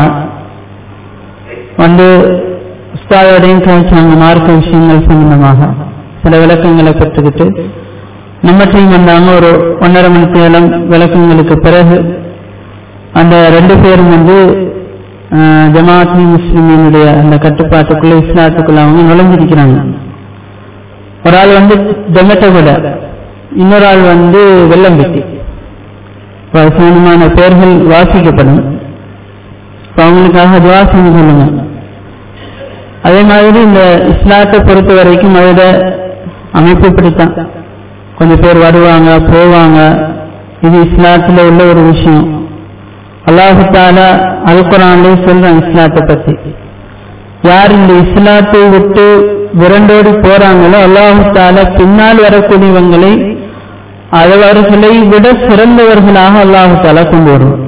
வந்து உஸ்தாதோடையும் கழிச்சாங்க மார்க்க விஷயங்கள் சம்பந்தமாக சில விளக்கங்களை பெற்றுக்கிட்டு நம்மட்டையும் வந்தாங்க ஒரு ஒன்றரை மணி நேரம் விளக்கங்களுக்கு பிறகு அந்த ரெண்டு பேரும் வந்து ஆஹ், ஜமாஅத் முஸ்லிமினுடைய அந்த கட்டுப்பாட்டுக்குள்ள இஸ்லாத்துக்குள்ள அவங்க நுழைஞ்சிருக்கிறாங்க ஒரு ஆள் வந்து டொமேட்டோவிட இன்னொரு ஆள் வந்து வெள்ளம்பட்டி வசனமான பெயர்கள் வாசிக்கப்படும் இப்ப அவங்களுக்காக துவா செஞ்சு சொல்லுங்க அதே மாதிரி இந்த இஸ்லாத்தை பொறுத்த வரைக்கும் அதோட அமைப்பு இப்படித்தான் கொஞ்சம் பேர் வருவாங்க போவாங்க இது இஸ்லாத்துல உள்ள ஒரு விஷயம் அல்லாஹு தாலா அல்குரான்லே சொல்றான் இஸ்லாத்தை பத்தி யார் இந்த இஸ்லாத்தை விட்டு விரண்டோடி போறாங்களோ அல்லாஹு தாலா பின்னால் வரக்கூடியவங்களை அவர்களை விட சிறந்தவர்களாக அல்லாஹு தாலா கொண்டு வருவார்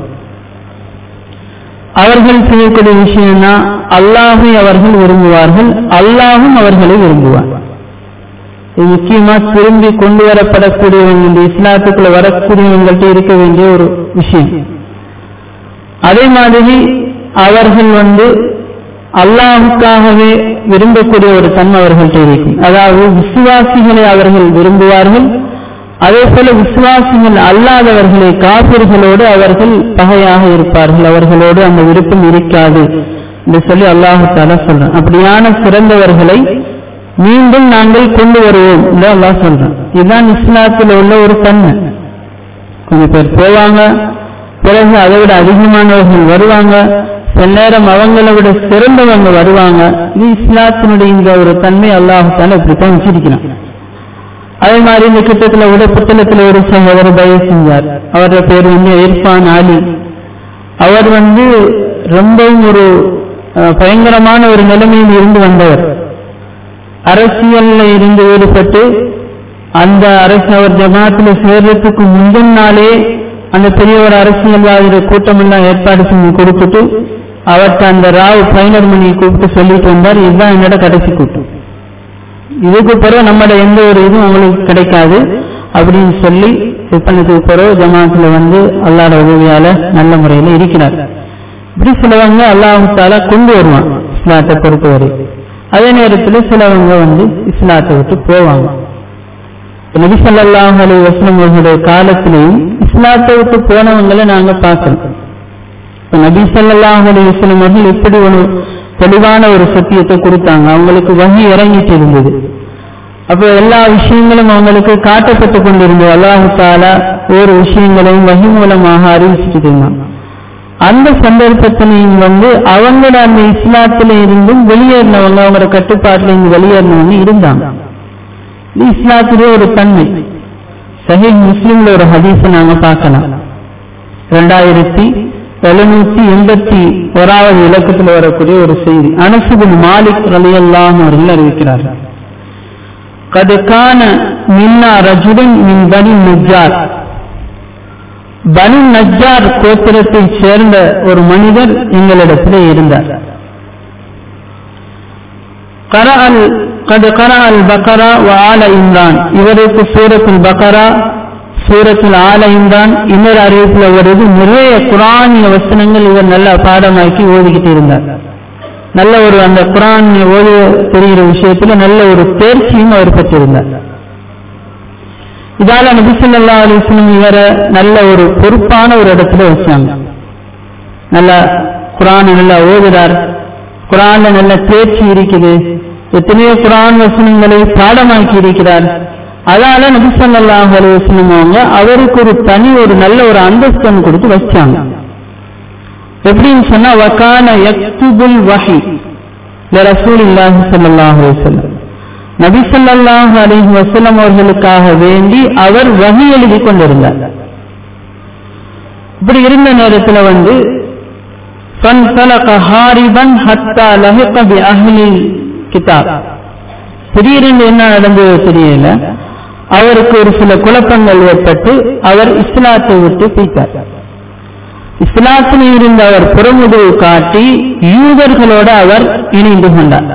அவர்கள் செய்யக்கூடிய விஷயம்னா அல்லாஹை அவர்கள் விரும்புவார்கள் அல்லாஹும் அவர்களை விரும்புவார் இது முக்கியமா திரும்பி கொண்டு வரப்படக்கூடியவங்க இந்த இஸ்லாத்துக்குள்ள வரக்கூடியவங்கள்ட்ட இருக்க வேண்டிய ஒரு விஷயம் அதே மாதிரி அவர்கள் வந்து அல்லாஹுக்காகவே விரும்பக்கூடிய ஒரு தன்மை அவர்கள்ட்ட இருக்கும் அதாவது விசுவாசிகளை அவர்கள் விரும்புவார்கள் அதே போல விசுவாசிகள் அல்லாதவர்களை காப்பிர்களோடு அவர்கள் பகையாக இருப்பார்கள் அவர்களோடு அந்த விருப்பம் இருக்காது என்று சொல்லி அல்லாஹு தாலா சொல்றான் அப்படியான சிறந்தவர்களை மீண்டும் நாங்கள் கொண்டு வருவோம் என்று அல்லாஹ் சொல்றான் இதுதான் இஸ்லாத்தில் உள்ள ஒரு தன்மை கொஞ்சம் பேர் போவாங்க பிறகு அதை விட அதிகமானவர்கள் வருவாங்க சில நேரம் அவங்களை விட சிறந்தவங்க வருவாங்க இது இஸ்லாத்தினுடைய இந்த ஒரு தன்மை அல்லாஹால இப்படித்தான் வச்சிருக்கிறான் அதே மாதிரி இந்த கிட்டத்தில் விட புத்தகத்தில் ஒரு சகோதரர் தயவு செஞ்சார் அவருடைய பேர் வந்து இர்ஃபான் அலி அவர் வந்து ரொம்பவும் ஒரு அஹ், பயங்கரமான ஒரு நிலைமையில் இருந்து வந்தவர் அரசியல்ல இருந்து ஈடுபட்டு அந்த அரசு அவர் ஜமாத்தில் சேர்றதுக்கு முந்தின நாளே அந்த பெரிய ஒரு அரசியல்வாதிய கூட்டம் எல்லாம் ஏற்பாடு செஞ்சு கொடுத்துட்டு அவர்கிட்ட அந்த ராவ் பைனர் மணியை கூப்பிட்டு சொல்லிட்டு வந்தார் இதுதான் என்னோட கடைசி கூட்டம் இதுக்கு பிறகு நம்மளோட எந்த ஒரு இதுவும் உங்களுக்கு கிடைக்காது அப்படின்னு சொல்லி விற்பனத்துக்கு பிறகு ஜமாத்துல வந்து அல்லாட உதவியால நல்ல முறையில இருக்கிறார் இப்படி சிலவங்க அல்லாஹால கொண்டு வருவான் இஸ்லாத்தை பொறுத்தவரை அதே நேரத்தில் சிலவங்க வந்து இஸ்லாத்தை விட்டு போவாங்க நபி ஸல்லல்லாஹு அலைஹி வஸல்லம் அவர்களுடைய காலத்திலையும் இஸ்லாத்தை விட்டு போனவங்களை நாங்க பார்க்கிறோம் இப்ப நபி ஸல்லல்லாஹு அலைஹி வஸல்லம் அவர்கள் எப்படி ஒரு தெளிவான ஒரு சத்தியத்தை கொடுத்தாங்க அவங்களுக்கு வகி இறங்கிட்டு இருந்தது அப்போ எல்லா விஷயங்களும் அவங்களுக்கு காட்டப்பட்டு கொண்டிருந்தது அல்லாஹு தாலா ஒரு விஷயங்களையும் வகி மூலமாக அறிவிச்சுட்டு இருந்தான் அந்த சந்தர்ப்பத்திலையும் வந்து அவங்களோட அந்த இஸ்லாத்தில இருந்தும் வெளியேறினவங்க அவங்களோட கட்டுப்பாட்டில இருந்து வெளியேறினவங்க இருந்தாங்க இது இஸ்லாத்திலே ஒரு தன்மை சஹீஹ் முஸ்லிம்ல ஒரு ஹதீஸை நாங்க பார்க்கலாம் ரெண்டாயிரத்தி எழுநூத்தி எண்பத்தி ஓராவது இலக்கத்தில் வரக்கூடிய ஒரு செய்தி அனசுபின் மாலிக் ரலியல்லாஹு அவர்கள் அறிவிக்கிறார்கள் قد كان منا رجل من بني النجار பனு நஜ்ஜார் கோத்திரத்தை சேர்ந்த ஒரு மனிதர் எங்களிடத்திலே இருந்தார் கரஅல் قد قرأ البقرة وآل இம்ரான் இவருக்கு சூரத்துல் பக்கரா சூரத்துல் ஆல இம்ரான் இன்னொரு அறிவிப்புல வருது நிறைய குரானிய வசனங்கள் இவர் நல்லா பாடமாக்கி ஓதிக்கிட்டு இருந்தார் நல்ல ஒரு அந்த குரான் ஓத தெரிகிற விஷயத்துல நல்ல ஒரு தேர்ச்சியும் அவர் பெற்றிருந்தார் இதால நபிசல்லா அலிஸ்லம் இவரை நல்ல ஒரு பொறுப்பான ஒரு இடத்துல வச்சாங்க நல்லா குரான் நல்லா ஓதுறார் குரான்ல நல்ல தேர்ச்சி இருக்குது எத்தனையோ குரான் வசனங்களை பாடமாக்கி இருக்கிறார் அதால நபிசல்லாஹ் அலுவலம் அவங்க அவருக்கு ஒரு தனி ஒரு நல்ல ஒரு அந்தஸ்தம் கொடுத்து வச்சாங்க எப்படின்னு சொன்னா வக்கான யக்துபுல் வஹி ரசூல் இல்லாஹி ஸல்லல்லாஹு அலைஹி வஸல்லம் நபி ஸல்லல்லாஹு அலைஹி வஸல்லம் அவர்களுக்காக வேண்டி அவர் வஹி எழுதி கொண்டிருந்தார் இப்படி இருந்த நேரத்துல வந்து فانطلق هاربا حتى لحق بأهل الكتاب திடீரென்று என்ன நடந்தது தெரியல அவருக்கு ஒரு சில குழப்பங்கள் ஏற்பட்டு அவர் இஸ்லாத்தை விட்டு பீத்தார் இஸ்லாத்தில் இருந்த அவர் புறமுதுகு காட்டி யூதர்களோட அவர் இணைந்து கொண்டார்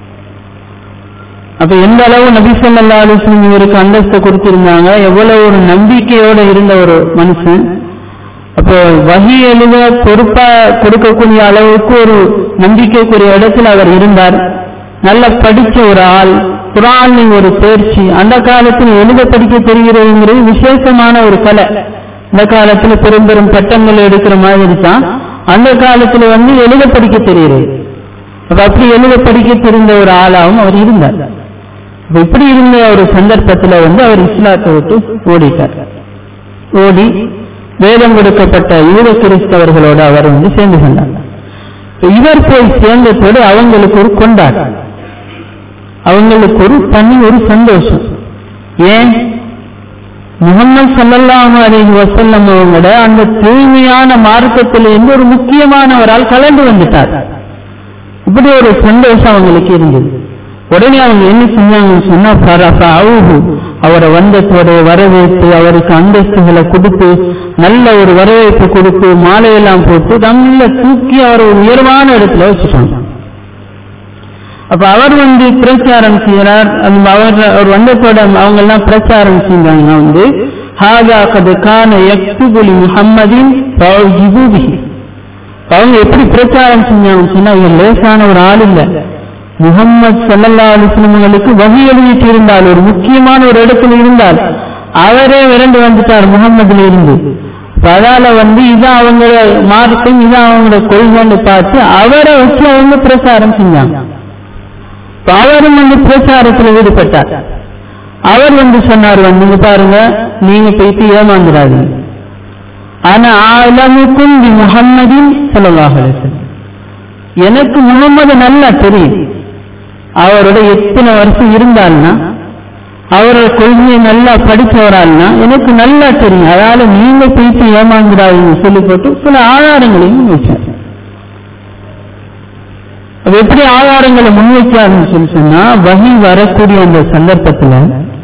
அப்ப எந்த அளவு நபி சொல்லா அலிஸ்லம் இவருக்கு அந்தஸ்து கொடுத்திருந்தாங்க எவ்வளவு ஒரு நம்பிக்கையோட இருந்த ஒரு மனுஷன் அப்போ வகி எழுத பொறுப்பா கொடுக்கக்கூடிய அளவுக்கு ஒரு நம்பிக்கைக்குரிய இடத்துல அவர் இருந்தார் நல்ல படிச்ச ஒரு ஆள் குரானின் ஒரு தேர்ச்சி அந்த காலத்தில் எழுத படிக்க தெரிகிறதுங்கிறது விசேஷமான ஒரு கலை இந்த காலத்துல பெரும் பெரும் பட்டங்கள் எடுக்கிற மாதிரி தான் அந்த காலத்துல வந்து எழுத படிக்க தெரிகிறது அப்ப அப்படி எழுத படிக்க தெரிந்த ஒரு ஆளாகவும் அவர் இருந்தார் அப்ப இப்படி இருந்த ஒரு சந்தர்ப்பத்துல வந்து அவர் இஸ்லாத்தை விட்டு ஓடிட்டார் ஓடி வேதம் கொடுக்கப்பட்ட யூத கிறிஸ்தவர்களோட அவர் வந்து சேர்ந்து கொண்டார் இவர் போய் சேர்ந்ததோடு அவங்களுக்கு ஒரு கொண்டாட்டம் அவங்களுக்கு ஒரு தனி ஒரு சந்தோஷம் ஏன் முகமது சல்லல்லாஹு அலைஹி வஸல்லம் அவங்களோட அந்த தூய்மையான மார்க்கத்திலிருந்து ஒரு முக்கியமானவரால் கலந்து வந்துட்டார் இப்படி ஒரு சந்தோஷம் அவங்களுக்கு இருந்தது உடனே அவங்க என்ன செஞ்சாங்கன்னு சொன்னா ஃபரஃபஅஹு அவரை வந்தத்தோட வரவேற்று அவருக்கு அந்தஸ்துகளை கொடுத்து நல்ல ஒரு வரவேற்பு கொடுத்து மாலையெல்லாம் போட்டு நல்ல தூக்கி அவர் ஒரு உயர்வான இடத்துல வச்சுட்டாங்க அப்ப அவர் வந்து பிரச்சாரம் செய்யறார் அந்த அவர் அவர் வந்தத்தோட அவங்க எல்லாம் பிரச்சாரம் செஞ்சாங்க வந்து ஹாதா கது கான யக்துபுலி முஹம்மதின் ஃபௌஜிபுபிஹி அவங்க எப்படி பிரச்சாரம் செஞ்சாங்கன்னு சொன்னா இவர் லேசான ஒரு ஆள் இல்ல முகம்மது சல்லல்லா அலிஸ்லமங்களுக்கு வகி எழுதிட்டு இருந்தால் ஒரு முக்கியமான ஒரு இடத்துல இருந்தால் அவரே விரண்டு வந்துட்டார் முகம்மதுல இருந்து அதால வந்து இதான் அவங்க மார்க்கம் இதான் அவங்களோட கொள்கைன்னு பார்த்து அவரை வச்சு அவங்க பிரச்சாரம் செஞ்சாங்க இப்ப அவரும் வந்து பிரச்சாரத்தில் ஈடுபட்டார் அவர் வந்து சொன்னார் வந்து இங்க பாருங்க நீங்க போயிட்டு ஏமாந்துடாதீங்க ஆனா ஆலமுக்கும் பி முகம்மதின் ஸல்லல்லாஹு அலைஹி வஸல்லம் எனக்கு முகம்மது நல்லா தெரியும் அவரோட எத்தனை வருஷம் இருந்தால்னா அவரோட கொள்கையை நல்லா படிச்சவரால்னா எனக்கு நல்லா தெரியும் அதனால நீங்க போயிட்டு ஏமாந்துடாதீங்க சொல்லி போட்டு சில ஆதாரங்களையும் வச்சார் அது எப்படி ஆதாரங்களை முன்வைச்சாருன்னு சொல்லி சொன்னா வகி வரக்கூடிய அந்த சந்தர்ப்பத்துல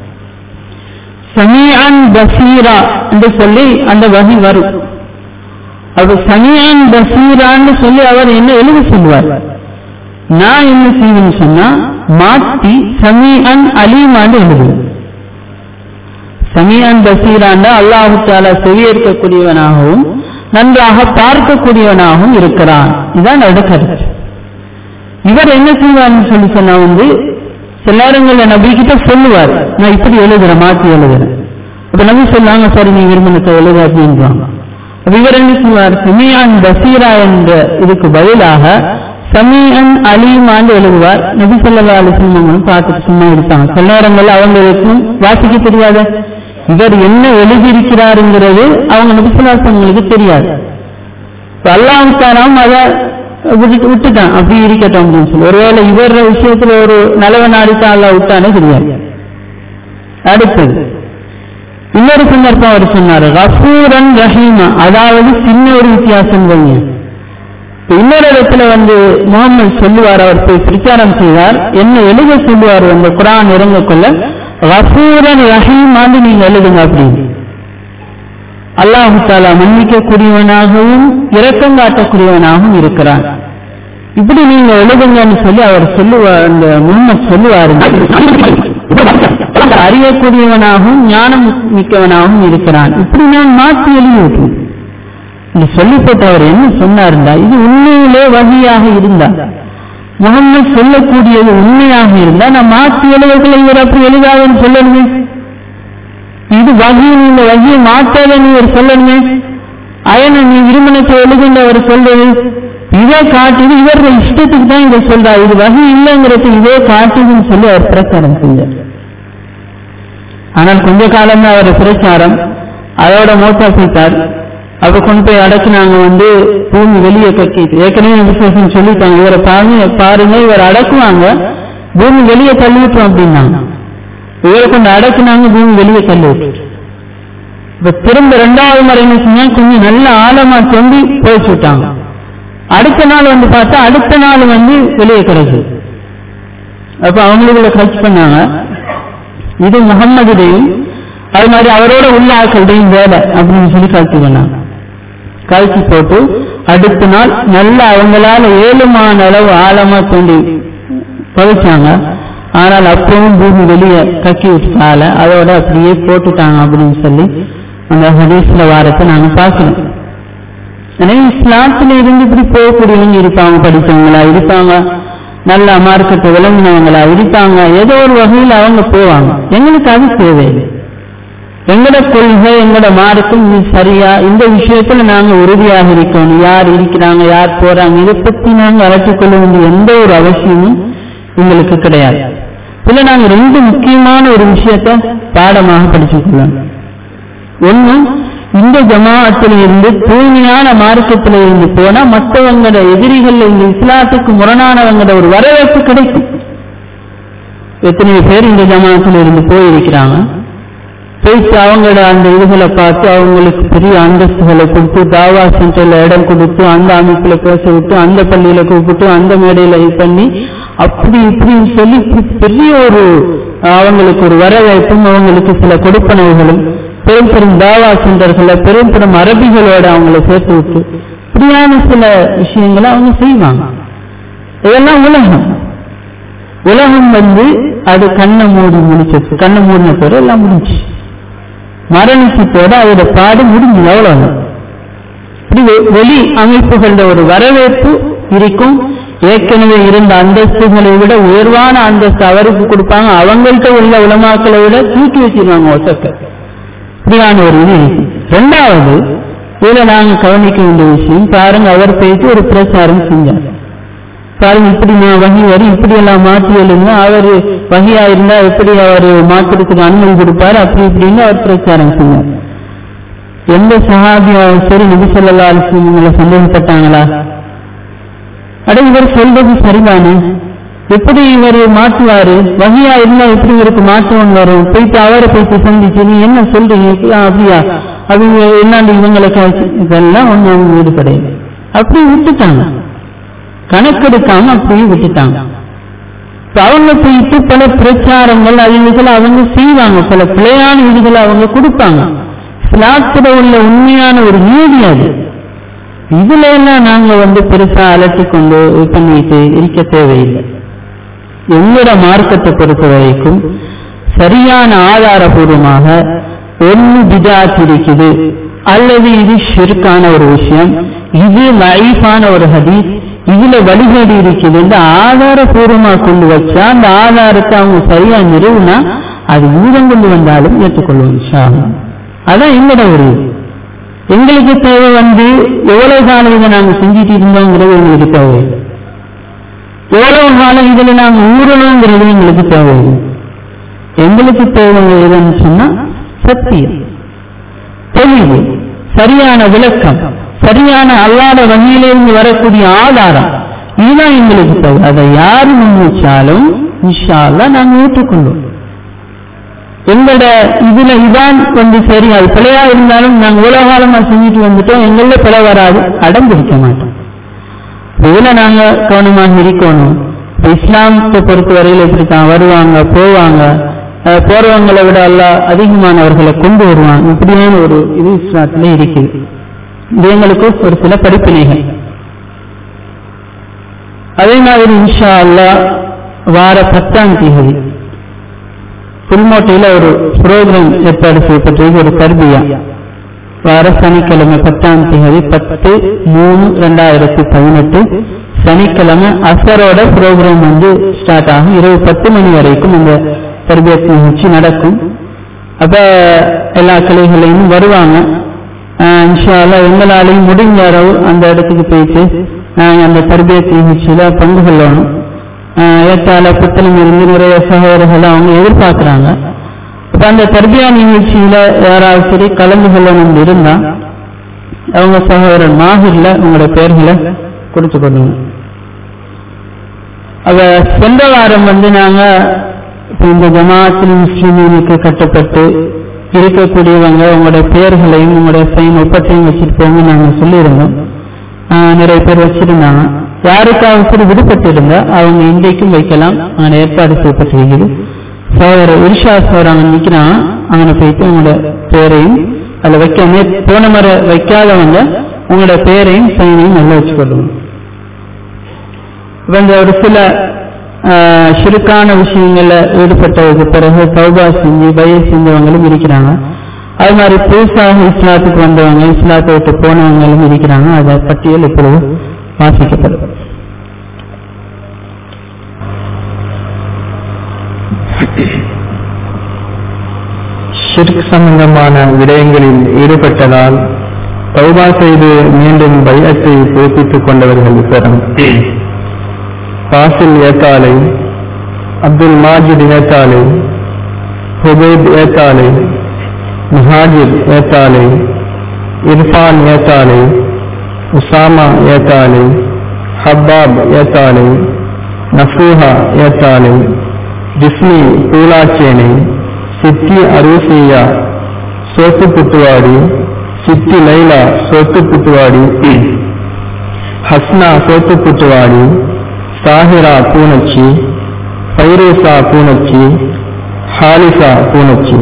சமியான் பசீரா என்று சொல்லி அந்த வகி வரும் அது சமியான் பசீரான்னு சொல்லி அவர் என்ன எழுத சொல்லுவார் நான் என்ன செய்வேன்னு சொன்னா மாத்தி சமியான் அலீமான்னு எழுதுவேன் சமியான் பசீராண்டா அல்லாஹு தாலா செவியேற்கக்கூடியவனாகவும் நன்றாக பார்க்கக்கூடியவனாகவும் இருக்கிறான் இதுதான் அவருடைய கருத்து இவர் என்ன செய்வார்னு சொல்லி சொன்னா வந்து சில நேரங்களில் நபி கிட்ட சொல்லுவார் நான் இப்படி எழுதுறேன் மாற்றி எழுதுறேன் அப்ப நபி சொல்லுவாங்க சரி நீ விரும்பினத்தை எழுது அப்படின்றாங்க அப்ப இவர் என்ன செய்வார் சமியான் பசீரா என்ற இதுக்கு பதிலாக சமீஅன் அலீமான்னு எழுதுவார் நபி சொல்லா அலிசல்மங்களும் பார்த்துட்டு சும்மா இருப்பாங்க சில நேரங்களில் அவங்களுக்கும் வாசிக்க தெரியாத இவர் என்ன எழுதியிருக்கிறாருங்கிறது அவங்க நபிசுல்லாசங்களுக்கு தெரியாது அல்லாஹாராம் அதை விட்டு விட்டுட்டான் அப்படி இருக்கட்டும் அப்படின்னு சொல்லி ஒருவேளை இவர் விஷயத்துல ஒரு நலவ நாடித்தான் அல்லா விட்டானே தெரியாது அடுத்தது இன்னொரு சந்தர்ப்பம் அவர் சொன்னாரு ரஃபூரன் ரஹீமா அதாவது சின்ன ஒரு வித்தியாசம் வைங்க இன்னொரு இடத்துல வந்து முகமது சொல்லுவார் அவர் போய் பிரச்சாரம் செய்வார் என்ன எழுத சொல்லுவார் அந்த குரான் இறங்கக்குள்ள ரஃபூரன் ரஹீமான்னு நீங்க எழுதுங்க அப்படின்னு அல்லாஹு தாலா மன்னிக்கக்கூடியவனாகவும் இரக்கம் காட்டக்கூடியவனாகவும் இருக்கிறான் இப்படி நீங்க எழுதுங்கன்னு சொல்லி அவர் சொல்லுவார் அந்த முகமது சொல்லுவார் அறியக்கூடியவனாகவும் ஞானம் மிக்கவனாகவும் இருக்கிறான் இப்படி நான் மாற்றி எழுதிவிட்டேன் இந்த சொல்லி போட்டவர் என்ன சொன்னார்டா இது உண்மையிலே வகையாக இருந்தா முகமது சொல்லக்கூடியது உண்மையாக இருந்தா நான் மாற்றி எழுதக்குள்ள இவர் அப்படி எழுதாதுன்னு சொல்லணுமே இது வகி இந்த வகியை மாற்றாத நீ ஒரு சொல்லணுமே அயன நீ விரும்பினத்தை எழுதுன்ற அவர் சொல்றது இதை காட்டுது இவருடைய இஷ்டத்துக்கு தான் இதை சொல்றா இது வகி இல்லைங்கிறது இதே காட்டுதுன்னு சொல்லி அவர் பிரச்சாரம் செஞ்சார் ஆனால் கொஞ்ச காலம் தான் அவர் பிரச்சாரம் அதோட மோட்டா போயிட்டார் அப்ப கொண்டு போய் அடக்குனாங்க வந்து பூமி வெளியே கட்டிட்டு ஏற்கனவே விசேஷம் சொல்லிட்டாங்க இவரை பாருங்க பாருங்க இவர் அடக்குவாங்க பூமி வெளியே தள்ளிவிட்டோம் அப்படின்னாங்க இவரை கொண்டு அடக்குனாங்க பூமி வெளியே தள்ளி விட்டு இப்ப திரும்ப ரெண்டாவது முறை என்ன செஞ்சாங்க கொஞ்சம் நல்ல ஆழமா தொண்டி போயிச்சு விட்டாங்க அடுத்த நாள் வந்து பார்த்தா அடுத்த நாள் வந்து வெளியே கிடைச்சு அப்ப அவங்களுக்குள்ள கட்சி பண்ணாங்க இது முகம்மதுடையும் அது மாதிரி அவரோட உள்ள ஆக்களுடையும் வேலை அப்படின்னு சொல்லி கழிச்சு பண்ணாங்க கழிச்சு போட்டு அடுத்த நாள் நல்ல அவங்களால ஏழுமான அளவு ஆழமா தோண்டி தொலைச்சாங்க ஆனால் அப்பவும் பூமி வெளியே கக்கி விட்டால அதோட அப்படியே போட்டுட்டாங்க அப்படின்னு சொல்லி அந்த ஹதீஸ்ல வாரத்தை நாங்க பார்க்கணும் எனவே இஸ்லாத்துல இருந்து இப்படி போகக்கூடியவங்க இருப்பாங்க படித்தவங்களா இருப்பாங்க நல்ல மார்க்கத்தை விளங்கினவங்களா இருப்பாங்க ஏதோ ஒரு வகையில் அவங்க போவாங்க எங்களுக்கு அது தேவையில்லை எங்கட கொள்கை எங்கட மார்க்கம் இது சரியா இந்த விஷயத்துல நாங்க உறுதியாக இருக்கணும் யார் இருக்கிறாங்க யார் போறாங்க இதை பத்தி நாங்க அலட்டிக் கொள்ள வேண்டிய எந்த ஒரு அவசியமும் எங்களுக்கு கிடையாது இதுல நாங்க ரெண்டு முக்கியமான ஒரு விஷயத்த பாடமாக படிச்சுக் கொள்ளணும் ஒண்ணு இந்த ஜமாஅத்தில் இருந்து தூய்மையான மார்க்கத்தில் இருந்து போனா மற்றவங்களோட எதிரிகள் இந்த இஸ்லாத்துக்கு முரணானவங்களோட ஒரு வரவேற்பு கிடைக்கும் எத்தனை பேர் இந்த ஜமாஅத்தில் இருந்து போயிருக்கிறாங்க போயிட்டு அவங்களோட அந்த இதுகளை பார்த்து அவங்களுக்கு பெரிய அந்தஸ்துகளை கொடுத்து தாவா சென்டர்ல இடம் கொடுத்து அந்த அமைப்புல பேச விட்டு அந்த பள்ளியில கூப்பிட்டு அந்த மேடையில இது பண்ணி அப்படி இப்படின்னு சொல்லி பெரிய ஒரு அவங்களுக்கு ஒரு வரவேற்பும் அவங்களுக்கு சில கொடுப்பனவுகளும் பெரும் பெரும் தாவா சென்டர்களை பெரும் பெரும் அரபிகளோட அவங்கள சேர்த்து விட்டு இப்படியான சில விஷயங்களை அவங்க செய்வாங்க இதெல்லாம் உலகம் உலகம் வந்து அது கண்ணை மூடி முடிச்சது கண்ணை மூடின பேர் எல்லாம் முடிஞ்சு மரணிச்சத்தோட அதோட பாடு முடிஞ்சது அவ்வளவு இப்படி வெளி அமைப்புகளோட ஒரு வரவேற்பு இருக்கும் ஏற்கனவே இருந்த அந்தஸ்துகளை விட உயர்வான அந்தஸ்து அவருக்கு கொடுப்பாங்க அவங்கள்ட்ட உள்ள உலமாக்களை விட தூக்கி வச்சிருவாங்க ஒசக்க இப்படியான ஒரு இது இருக்கு ரெண்டாவது இதுல நாங்க கவனிக்க வேண்டிய விஷயம் பாருங்க அவர் போயிட்டு ஒரு பிரச்சாரம் செஞ்சார் பாருங்க இப்படி நான் வகி வரும் இப்படி எல்லாம் மாற்றி எழுங்க அவர் வகியா இருந்தா எப்படி அவர் மாற்றுறதுக்கு அனுமதி கொடுப்பாரு அப்படி இப்படின்னு அவர் பிரச்சாரம் செஞ்சார் எந்த சஹாபியாவும் சரி நபி சொல்லா அலிஸ்லங்களை சந்தேகப்பட்டாங்களா அட இவர் சொல்றது சரிதானே எப்படி இவர் மாற்றுவாரு வகையா இருந்தா எப்படி இவருக்கு மாற்றம் வரும் போயிட்டு அவரை போயிட்டு சந்திச்சு நீ என்ன சொல்றீங்க ஆ, அப்படியா அவங்க என்னாண்டு இவங்களுக்கு இதெல்லாம் ஒண்ணு அவங்க ஈடுபடையாது அப்படி விட்டுட்டாங்க கணக்கெடுக்காம அப்படியே விட்டுட்டாங்க இப்ப அவங்க போயிட்டு பல பிரச்சாரங்கள் அதுகளை அவங்க செய்வாங்க பல பிழையான இதுகளை அவங்க கொடுப்பாங்க இஸ்லாத்துல உள்ள உண்மையான ஒரு நீதி அது இதுல எல்லாம் நாங்க வந்து பெருசா அலட்டி கொண்டு இது பண்ணிட்டு இருக்க தேவையில்லை எங்களோட மார்க்கத்தை பொறுத்த வரைக்கும் சரியான ஆதாரபூர்வமாக ஒன்னு பிதாத் இருக்குது அல்லது இது ஷிர்கான ஒரு விஷயம் இது லைஃபான ஒரு ஹதீஸ் இதுல வழிகேடு இருக்குது இந்த ஆதாரபூர்வமா கொண்டு வச்சா அந்த ஆதாரத்தை அவங்க சரியா நிறுவனா அது ஊதம் கொண்டு வந்தாலும் ஏற்றுக்கொள்வோம் இன்ஷா அல்லாஹ். அதான் எங்களோட ஒரு இது. எங்களுக்கு தேவை வந்து எவ்வளவு காலம் இதை நாங்க செஞ்சுட்டு இருந்தோங்கிறது எங்களுக்கு தேவையில்லை எவ்வளவு காலம் இதுல நாங்க ஊறணுங்கிறது எங்களுக்கு தேவையில்லை எங்களுக்கு தேவை எதுன்னு சொன்னா சத்தியம் தெளிவு சரியான விளக்கம் சரியான அல்லாத வகையிலிருந்து வரக்கூடிய ஆதாரம் இதுதான் எங்களுக்கு தேவை அதை யாரு முன் வச்சாலும் இன்ஷா அல்லாஹ் நாங்க ஏற்றுக்கொள்வோம் எங்களோட இதுல இதான் வந்து சரி அது பிழையா இருந்தாலும் நாங்க இவ்வளவு காலமா செஞ்சுட்டு வந்துட்டோம் எங்கள பிழை வராது அடம் பிடிக்க மாட்டோம் இதுல நாங்க கவனமாக இருக்கணும் இப்ப இஸ்லாமத்தை பொறுத்தவரையில் இப்படித்தான் வருவாங்க போவாங்க அஹ் போறவங்களை விட எல்லாம் அதிகமானவர்களை கொண்டு வருவாங்க இப்படியான ஒரு இது இஸ்லாத்துல இருக்குது இது எங்களுக்கு ஒரு சில படிப்பினைகள் அதே மாதிரி இன்ஷா அல்லாஹ் வார பத்தாம் தேதி புல்மோட்டையில ஒரு புரோகிராம் ஏற்பாடு செய்யப்பட்டிருக்கு ஒரு தர்பியா வார சனிக்கிழமை பத்தாம் தேதி பத்து மூணு ரெண்டாயிரத்தி பதினெட்டு சனிக்கிழமை அசரோட ப்ரோக்ராம் வந்து ஸ்டார்ட் ஆகும் இரவு பத்து மணி வரைக்கும் இந்த தர்பியத் நிகழ்ச்சி நடக்கும் அப்ப எல்லா கிளைகளையும் வருவாங்க ஆஹ் இன்ஷா அல்லாஹ் எங்களாலையும் முடிஞ்ச அளவு அந்த இடத்துக்கு போயிட்டு நாங்க அந்த தர்பியத் நிகழ்ச்சியில பங்கு கொள்ளணும் ஆஹ் ஏற்றால புத்தளம் இருந்து நிறைய சகோதரர்கள் அவங்க எதிர்பார்க்கிறாங்க அப்ப அந்த தர்பியா நிகழ்ச்சியில யாராவது சரி கலந்து கொள்ளணும் இருந்தா அவங்க சகோதரர் மாஹிர்ல உங்களோட பெயர்களை கொடுத்து கொடுங்க அவ சென்ற வாரம் வந்து நாங்க இப்ப இந்த ஜமாத்தில் முஸ்லிமீனுக்கு கட்டப்பட்டு இருக்கக்கூடியவங்க உங்களோட பெயர்களையும் உங்களுடைய சைன் ஒப்பத்தையும் வச்சுட்டு போங்க நாங்க சொல்லியிருந்தோம் ஆஹ் நிறைய பேர் வச்சிருந்தாங்க யாருக்காவது சரி விடுபட்டு இருந்தா அவங்க இன்றைக்கும் வைக்கலாம் அங்கே ஏற்பாடு செய்யப்பட்டிருக்கிறது சோதரர் இர்ஷா சோர் அங்க நிக்கிறான் அவனை போயிட்டு உங்களோட பேரையும் அதுல வைக்க நே- போன முறை வைக்காதவங்க உங்களோட பேரையும் சைனையும் நல்லா வச்சுக்கொள்ளுங்க இவங்க ஒரு சில ஆஹ், ஷிருக்கான விஷயங்கள்ல ஈடுபட்டதுக்கு பிறகு தௌபா செஞ்சு பய செஞ்சவங்களும் இருக்கிறாங்க அது மாதிரி புதுசாக இஸ்லாத்துக்கு வந்தவங்க இஸ்லாத்தை விட்டு போனவங்களும் இருக்கிறாங்க அதை பட்டியல் இப்பொழுது வாசிக்கப்படும் ஷிர்க் சம்பந்தமான விடயங்களில் ஈடுபட்டதால் தௌபா செய்து மீண்டும் பையத்தை புதுப்பித்துக் கொண்டவர்கள் பெறும் பாசில் ஏத்தாலை அப்துல் மாஜித் ஏத்தாலை ஹுபைப் ஏத்தாலை முஹாஜிர் ஏத்தாலை இர்ஃபான் ஏத்தாலை உசாமா ஏத்தாலை ஹப்பாப் ஏத்தாலை நஃபூஹா ஏத்தாலை ஜிஸ்மி பூலாச்சேனை சித்தி அரூசியா சோத்து புத்துவாடி சித்தி லைலா சோத்து புத்துவாடி ஹஸ்னா சோத்து புத்துவாடி சாஹிரா பூனச்சி ஃபைரூசா பூனச்சி ஹாலிசா பூனச்சி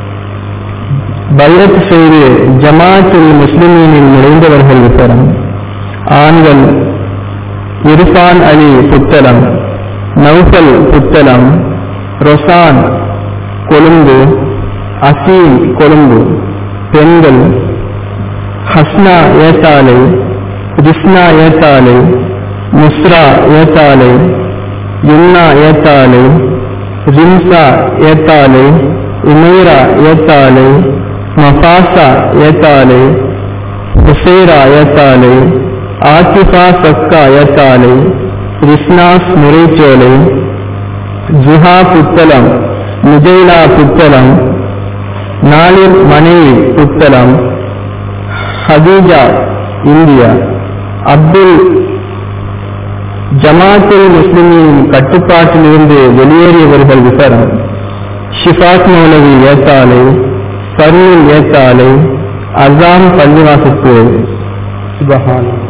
பைரத் செய்து ஜமாத்துல் முஸ்லிமீனில் நுழைந்தவர்கள் விவரம் ஆண்கள் இர்ஃபான் அலி புத்தளம் நௌஃபல் புத்தளம் ரொசான் கொழும்பு அசீம் கொழும்பு பெண்கள் ஹஸ்னா ஏத்தாலை ரிஸ்னா ஏத்தாலை முஸ்ரா ஏத்தாலை யுன்னா ஏத்தாலை ரிம்சா ஏத்தாலை உமேரா ஏத்தாலை மஃபாசா ஏத்தாலை ஹுசைரா ஏத்தாலை ஆத்திஃபா சக்கா ஏத்தாலை ரிஸ்னாஸ் முறைச்சோலை ஜுஹா புத்தளம் முஜைலா புத்தளம் நாளிர் மனைவி புத்தளம் ஹதீஜா இந்தியா அப்துல் ஜமாத்துல் முஸ்லிமின் கட்டுப்பாட்டிலிருந்து வெளியேறியவர்கள் விவரம் ஷிஃபாத் மௌலவி ஏத்தாலை ஃபர்னுல் ஏத்தாலை அசாம் பள்ளிவாசத்து சுபஹான்